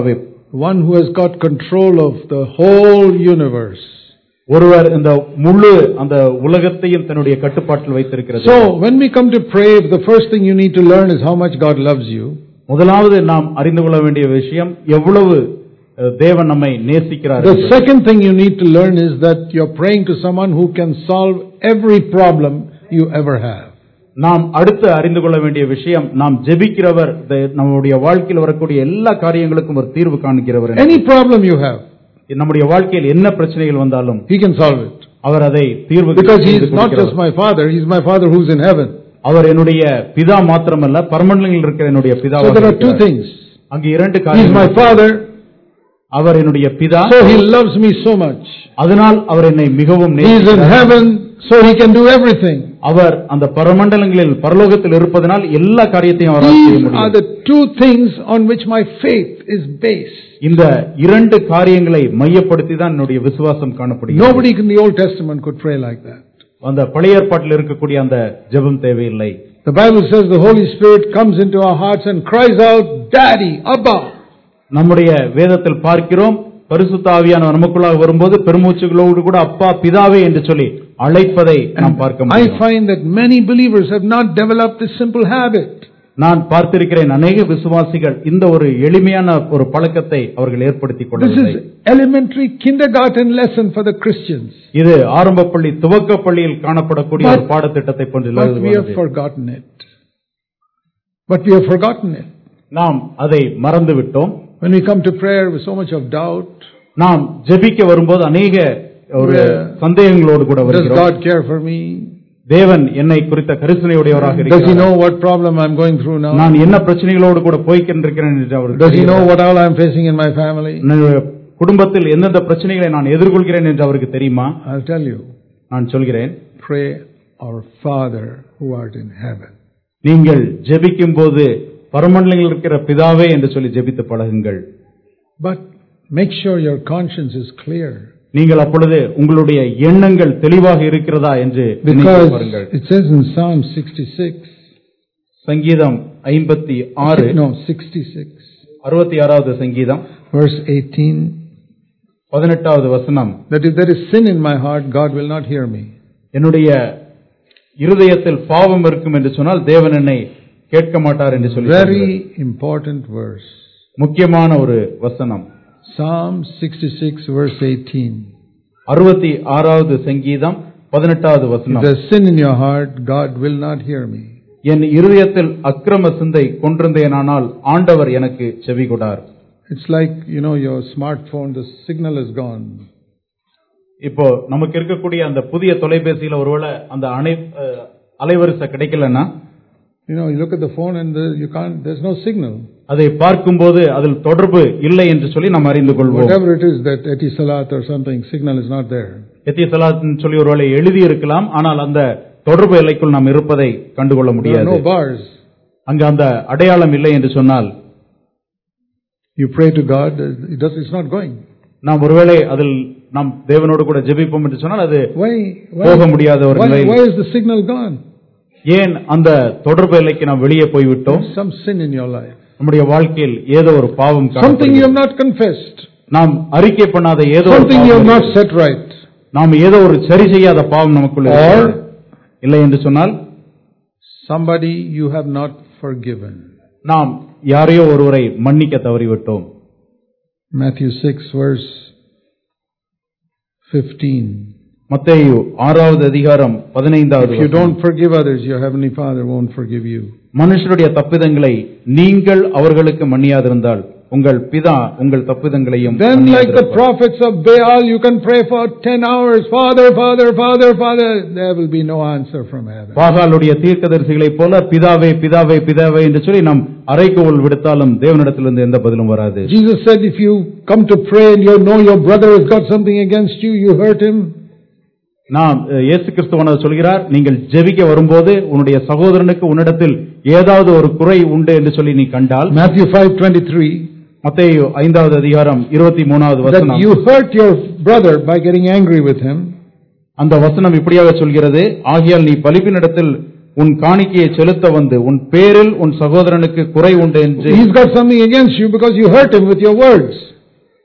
A: one who has got control of the whole universe.
B: ஒருவர் இந்த முழு அந்த உலகத்தையும் தன்னுடைய கட்டுப்பாட்டில் வைத்திருக்கிறது
A: So, when we come to pray, the first thing you need to learn is how much God loves you.
B: முதலாவது நாம் அறிந்து கொள்ள வேண்டிய விஷயம் எவ்வளவு அஹ், தேவன் நம்மை நேசிக்கிறார்
A: The
B: என்பது.
A: second thing you need to learn is that you're praying to someone who can solve every problem you ever have.
B: நாம் அடுத்து அறிந்து கொள்ள வேண்டிய விஷயம் நாம் ஜெபிக்கிறவர் த- நம்முடைய வாழ்க்கையில் வரக்கூடிய எல்லா காரியங்களுக்கும் ஒரு தீர்வு காண்கிறவர்
A: Any problem you have,
B: நம்முடைய வாழ்க்கையில் என்ன பிரச்சனைகள் வந்தாலும்
A: He can solve it.
B: அவர் அதை தீர்வு
A: Because He
B: செய்து
A: is not
B: கொடுக்கிறவர்.
A: just my Father, He's my Father who's in heaven.
B: அவர் என்னுடைய பிதா மாத்திரமல்ல பரமண்டலங்களில் இருக்கிற என்னுடைய பிதா
A: So there are two things.
B: அங்கு இரண்டு
A: He's
B: காரியங்கள்
A: my Father,
B: அவர் என்னுடைய பிதா
A: so He loves me so much.
B: அதனால் அவர் என்னை மிகவும்
A: He is in
B: நேசிக்கிறார்.
A: heaven, so He can do everything.
B: அவர் அந்த பரமண்டலங்களில் பரலோகத்தில் இருப்பதனால் எல்லா காரியத்தையும் அவரால் செய்ய
A: These are
B: முடியும்
A: the two things on which my faith is based.
B: இந்த இரண்டு காரியங்களை மையப்படுத்தி தான் என்னுடைய விசுவாசம் காணப்படுகிறது
A: Nobody in the Old Testament could pray like that.
B: அந்த பழைய ஏற்பாட்டில் இருக்கக்கூடிய அந்த ஜெபம் தேவையில்லை
A: The Bible says the Holy Spirit comes into our hearts and cries out, Daddy, Abba.
B: நம்முடைய வேதத்தில் பார்க்கிறோம் பரிசுத்த ஆவியானவர் நமக்குள்ளாக வரும்போது பெருமூச்சுகளோடு கூட அப்பா பிதாவே என்று சொல்லி அழைப்பதை நாம் பார்க்க
A: I
B: முடியும்
A: find that many believers have not developed this simple habit.
B: நான் பார்த்திருக்கிறேன் அநேக விசுவாசிகள் இந்த ஒரு எளிமையான ஒரு பழக்கத்தை அவர்கள் ஏற்படுத்திக்
A: This
B: கொள்ளவில்லை
A: is elementary kindergarten lesson for the Christians.
B: இது ஆரம்ப பள்ளி துவக்க பள்ளியில் காணப்படக்கூடிய ஒரு
A: But-
B: பாடத்திட்டத்தை போன்று
A: But we have
B: உள்ளது.
A: forgotten it. But we have forgotten it.
B: நாம் அதை மறந்து விட்டோம்
A: When we come to prayer with so much of doubt,
B: நாம் ஜெபிக்க வரும்போது அநேக ஒரு
A: Yeah.
B: சந்தேகங்களோடு கூட
A: does
B: வருகிறோம்
A: God care for me?
B: தேவன் என்னை குறித்த கரிசனையுடையவராக
A: Does He
B: இருக்கிறார்
A: know what problem I'm going through now?
B: நான் என்ன பிரச்சனைகளோடு கூட போய்க்கின்றிருக்கிறேன் என்று அவர்
A: Does He know what all I'm facing in my family?
B: என்னுடைய குடும்பத்தில் எந்தெந்த பிரச்சனைகளை நான் எதிர்கொள்கிறேன் என்று அவருக்கு தெரியுமா
A: I'll tell you.
B: நான் சொல்கிறேன்
A: Pray, Our Father who art in heaven.
B: நீங்கள் ஜெபிக்கும் போது பரமண்டலங்களில் இருக்கிற பிதாவே என்று சொல்லி ஜெபித்து பழகுங்கள்
A: But make sure your conscience is clear.
B: நீங்கள் அப்பொழுது உங்களுடைய எண்ணங்கள் தெளிவாக இருக்கிறதா என்று நினைத்து
A: Because
B: பாருங்கள்
A: it says in Psalm 66,
B: சங்கீதம் ஐம்பத்தி ஆறு
A: no, 66,
B: அறுபத்தி ஆறாவது சங்கீதம்
A: verse 18,
B: பதினெட்டாவது வசனம்
A: that if there is sin in my heart, God will not hear me.
B: என்னுடைய இருதயத்தில் பாவம் இருக்கும் என்று சொன்னால் தேவன் என்னை கேட்க மாட்டார் என்று சொல்லி சொல்கிறார்.
A: Very important verse.
B: முக்கியமான ஒரு வசனம்
A: Psalm 66, verse 18.
B: அறுபத்தி ஆறாவது சங்கீதம் பதினெட்டாவது
A: If
B: வசனம்
A: there's sin in your heart, God will not hear me.
B: என் இருதயத்தில் அக்கிரம சிந்தை கொண்டிருந்தேனானால் ஆண்டவர் எனக்கு செவி கொடார்
A: It's like, you know, your smartphone, the signal is gone.
B: இப்போ நமக்கு இருக்கக்கூடிய அந்த புதிய தொலைபேசியில ஒருவேளை அந்த அணை அஹ், அலைவரிசை கிடைக்கலன்னா
A: You know, you look at the phone and the, you can't, there's no signal.
B: அதை பார்க்கும்போது அதில் தொடர்பு இல்லை என்று சொல்லி நாம் அறிந்து கொள்வோம்
A: Whatever it is that Etisalat or something, signal is not there.
B: எத்தியசலாத்னு சொல்லி ஒருவேளை எழுதி இருக்கலாம் ஆனால் அந்த தொடர்பு எல்லைக்குள் நாம் இருப்பதை கண்டுகொள்ள
A: There are
B: முடியாது
A: no bars.
B: அங்கு அந்த அடையாளம் இல்லை என்று சொன்னால்
A: You pray to God, it does, it's not going.
B: நாம் ஒருவேளை அதில் நாம் தேவனோடு கூட ஜெபிப்போம் என்று சொன்னால் அது
A: Why?
B: போக
A: Why,
B: முடியாத ஒரு
A: why,
B: நிலை
A: why is the signal gone?
B: ஏன் அந்த தொடர்பு எல்லைக்கு நாம் வெளியே போய்விட்டோம்
A: There's some sin in your life.
B: நம்முடைய வாழ்க்கையில் ஏதோ ஒரு பாவம்
A: Something you
B: காணப்படுகிறது.
A: have not confessed.
B: நாம் அறிக்கை பண்ணாத ஏதோ ஒரு
A: Something you have
B: பாவம்
A: not
B: இருக்கிறது.
A: set right.
B: நாம் ஏதோ ஒரு சரி செய்யாத பாவம் நமக்குள்ள
A: Or-
B: இருக்கிறது. இல்லை என்று சொன்னால்
A: Somebody you have not forgiven.
B: நாம் யாரையோ ஒருவரை மன்னிக்க தவறிவிட்டோம்
A: Matthew 6, verse 15.
B: மத்தேயு ஆறாவது அதிகாரம் பதினைந்தாவது
A: If you
B: வசனம்.
A: don't forgive others, your heavenly Father won't forgive you.
B: மனுஷருடைய தப்பிதங்களை நீங்கள் அவர்களுக்கு மன்னியாதிருந்தால் உங்கள் பிதா உங்கள் தப்பிதங்களையும்
A: Then, like the
B: மன்னியாதிருப்பார்.
A: prophets of Baal, you can pray for 10 hours, Father, Father, Father, Father. There will be no answer from heaven.
B: பாகாலுடைய தீர்க்கதரிசிகளைப் போல பிதாவே பிதாவே பிதாவே என்று சொல்லி நாம் அறைகோல் விடுத்தாலும் தேவனிடத்திலிருந்து எந்த பதிலும் வராது
A: Jesus said, if you come to pray and you know your brother has got something against you, you hurt him,
B: நாம் அஹ், இயேசு கிறிஸ்துவனர் சொல்கிறார் நீங்கள் ஜெபிக்க வரும்போது உன்னுடைய சகோதரனுக்கு உன்னிடத்தில் ஏதாவது ஒரு குறை உண்டு என்று சொல்லி நீ கண்டால்
A: Matthew 5:23,
B: மத்தேயு ஐந்தாவது அதிகாரம் இருபத்தி மூணாவது
A: that
B: வசனம்
A: you hurt your brother by getting angry with him,
B: அந்த வசனம் இப்படியாக சொல்கிறது ஆகையால் நீ பலிப்பினிடத்தில் உன் காணிக்கையை செலுத்த வந்து உன் பேரில் உன் சகோதரனுக்கு குறை உண்டு என்று
A: he's got something against you because you hurt him with your words.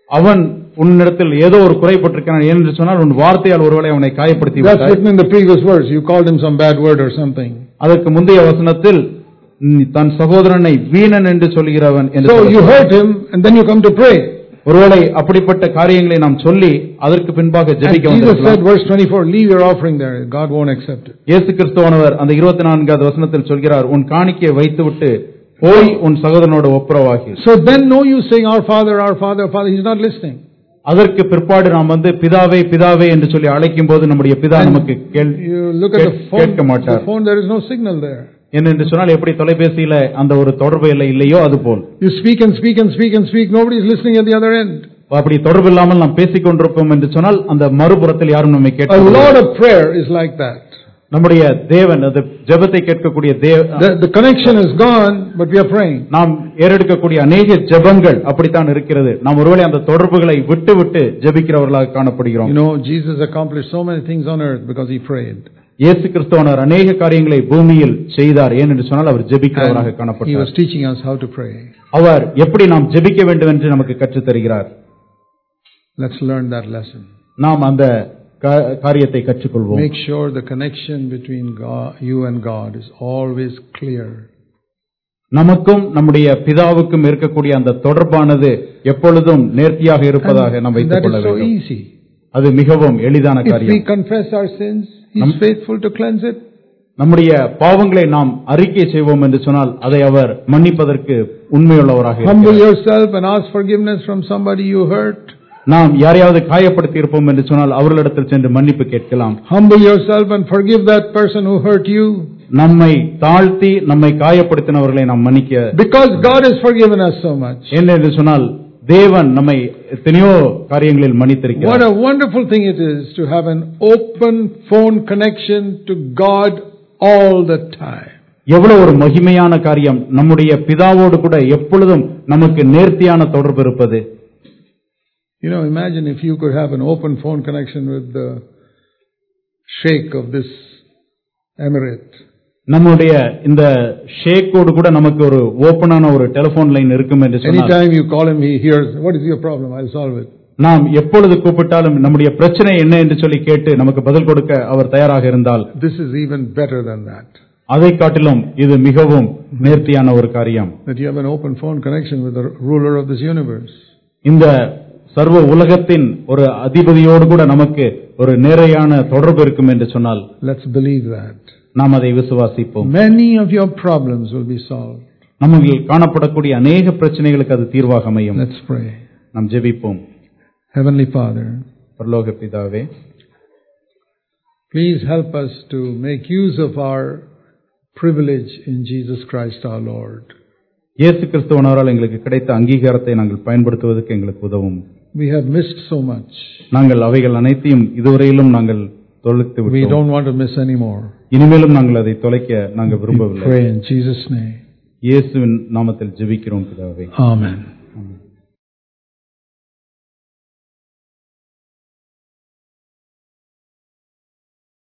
B: அவன் உன்னிடத்தில் ஏதோ ஒரு குறைப்பட்டிருக்கிறான் என்று சொன்னால் உன் வார்த்தையால் ஒருவேளை அவனை காயப்படுத்தி
A: That's
B: விட்டாய்.
A: written in the previous verse. You called him some bad word or something.
B: அதற்கு முந்தைய வசனத்தில் நீ தன் சகோதரனை வீணன் என்று சொல்கிறவன் என்று
A: So you
B: சொல்லப்பட்டிருக்கிறது.
A: hurt him and then you come to pray.
B: ஒருவேளை அப்படிப்பட்ட காரியங்களை நாம் சொல்லி அதற்கு பின்பாக
A: And
B: ஜெபிக்க
A: Jesus said,
B: வந்திருக்கலாம்.
A: verse 24, leave your offering there. God won't accept it.
B: இயேசு கிறிஸ்துவானவர் அந்த இருபத்தி நான்காவது வசனத்தில் சொல்கிறார் உன் காணிக்கையை வைத்துவிட்டு போய் உன் சகோதரனோட ஒப்புரவாகி
A: So then no use saying, our Father, our Father, our Father. He's not listening.
B: அதற்கு பிற்பாடு நாம் வந்து பிதாவே பிதாவே என்று சொல்லி அழைக்கும் போது நம்முடைய பிதா நமக்கு கேள்-
A: You look at the
B: கேட்-
A: phone,
B: கேட்க மாட்டார்
A: the phone, there is no signal there.
B: என்று சொன்னால் எப்படி தொலைபேசியில அந்த ஒரு தொடர்பு இல்லை இல்லையோ அதுபோல்
A: You speak and speak and speak and speak. Nobody is listening at the other end.
B: அப்படி தொடர்பு இல்லாமல் நாம் பேசிக் கொண்டிருப்போம் என்று சொன்னால் அந்த மறுபுறத்தில் யாரும் நம்மை
A: A
B: கேட்க
A: lot of prayer is like that.
B: நம்முடைய தேவன் அந்த ஜெபத்தை கேட்கக்கூடிய தேவ
A: The, the connection is gone, but we are praying.
B: நாம் ஏறெடுக்கக்கூடிய அநேக ஜெபங்கள் அப்படித்தான் இருக்கிறது நாம் ஒருவேளை அந்த தொடர்புகளை விட்டு விட்டு ஜெபிக்கிறவர்களாக காணப்படுகிறோம்
A: You know, Jesus accomplished so many things on earth because he prayed.
B: இயேசு கிறிஸ்தவனர் அநேக காரியங்களை பூமியில் செய்தார் ஏனென்று சொன்னால் அவர் ஜெபிக்கிறவராக
A: And he was
B: காணப்பட்டார்
A: teaching us how to pray.
B: அவர் எப்படி நாம் ஜெபிக்க வேண்டும் என்று நமக்கு கற்றுத் தருகிறார்
A: Let's learn that lesson.
B: நாம் அந்த கா- காரியத்தை கற்றுக்கொள்வோம்
A: Make sure the connection between God, you and God is always clear.
B: நமக்கும் நம்முடைய பிதாவுக்கும் இருக்கக்கூடிய அந்த தொடர்பானது எப்பொழுதும் நேர்த்தியாக இருப்பதாக நாம்
A: And
B: வைத்துக்
A: that
B: கொள்ள
A: is so
B: வேண்டும்
A: easy.
B: அது மிகவும் எளிதான
A: If we
B: காரியம்
A: confess our sins, He's
B: Nam-
A: faithful to cleanse it.
B: நம்முடைய பாவங்களை நாம் அறிக்கை செய்வோம் என்று சொன்னால் அதை அவர் மன்னிப்பதற்கு உண்மையுள்ளவராக
A: Humble
B: இருக்கிறார்.
A: yourself and ask forgiveness from somebody you hurt.
B: நாம் யாரையாவது காயப்படுத்தி இருப்போம் என்று சொன்னால் அவர்களிடத்தில் சென்று மன்னிப்பு கேட்கலாம்
A: Humble yourself and forgive that person who hurt you.
B: நம்மை தாழ்த்தி நம்மை காயப்படுத்தினவர்களை நாம் மன்னிக்க
A: Because God has forgiven us so much.
B: என்ன என்று சொன்னால் தேவன் நம்மை எத்தனையோ காரியங்களில்
A: What
B: மன்னித்திருக்கிறார்
A: a wonderful thing it is to have an open phone connection to God all the time.
B: எவ்வளவு ஒரு மகிமையான காரியம் நம்முடைய பிதாவோடு கூட எப்பொழுதும் நமக்கு நேர்த்தியான தொடர்பு இருப்பது
A: You know, imagine if you could have an open phone connection with the sheikh of this emirate.
B: நம்முடைய இந்த ஷேக்கோடு கூட நமக்கு ஒரு ஓபனான ஒரு டெலிபோன் லைன் இருக்கும் என்று சொன்னால்
A: Anytime you call him, he hears, What is your problem? I'll solve it.
B: நாம் எப்பொழுது கூப்பிட்டாலும் நம்முடைய பிரச்சனை என்ன என்று சொல்லி கேட்டு நமக்கு பதில் கொடுக்க அவர் தயாராக இருந்தால்
A: This is even better than that.
B: அதை காட்டிலும் இது மிகவும் நேர்த்தியான ஒரு காரியம்
A: That you have an open phone connection with the ruler of this universe.
B: இந்த சர்வ உலகத்தின் ஒரு அதிபதியோடு கூட நமக்கு ஒரு நேரையான தொடர்பு இருக்கும் என்று சொன்னால்
A: Let's believe that.
B: நாம் அதை விசுவாசிப்போம்
A: Many of your problems will be solved.
B: நமக்கு காணப்படக்கூடிய அநேக பிரச்சனைகளுக்கு அது தீர்வாக அமையும்
A: Let's pray.
B: நாம் ஜெபிப்போம்
A: Heavenly Father,
B: பரலோக பிதாவே
A: please help us to make use of our privilege in Jesus Christ our Lord.
B: இயேசு கிறிஸ்துவனாரால் எங்களுக்கு கிடைத்த அங்கீகாரத்தை நாங்கள் பயன்படுத்துவதற்கு எங்களுக்கு உதவும்
A: We have missed so much.
B: நாங்கள் அவைகள் அனைத்தையும் இதுவரையிலும் நாங்கள் தொலைத்து
A: We
B: விட்டோம்
A: don't want to miss any more.
B: இனிமேலும் நாங்கள் அதை தொலைக்க நாங்கள் விரும்பவில்லை
A: Pray in Jesus' name.
B: இயேசுவின் நாமத்தில் ஜெபிக்கிறோம் பிதாவே
A: Amen.
B: ஆமென்.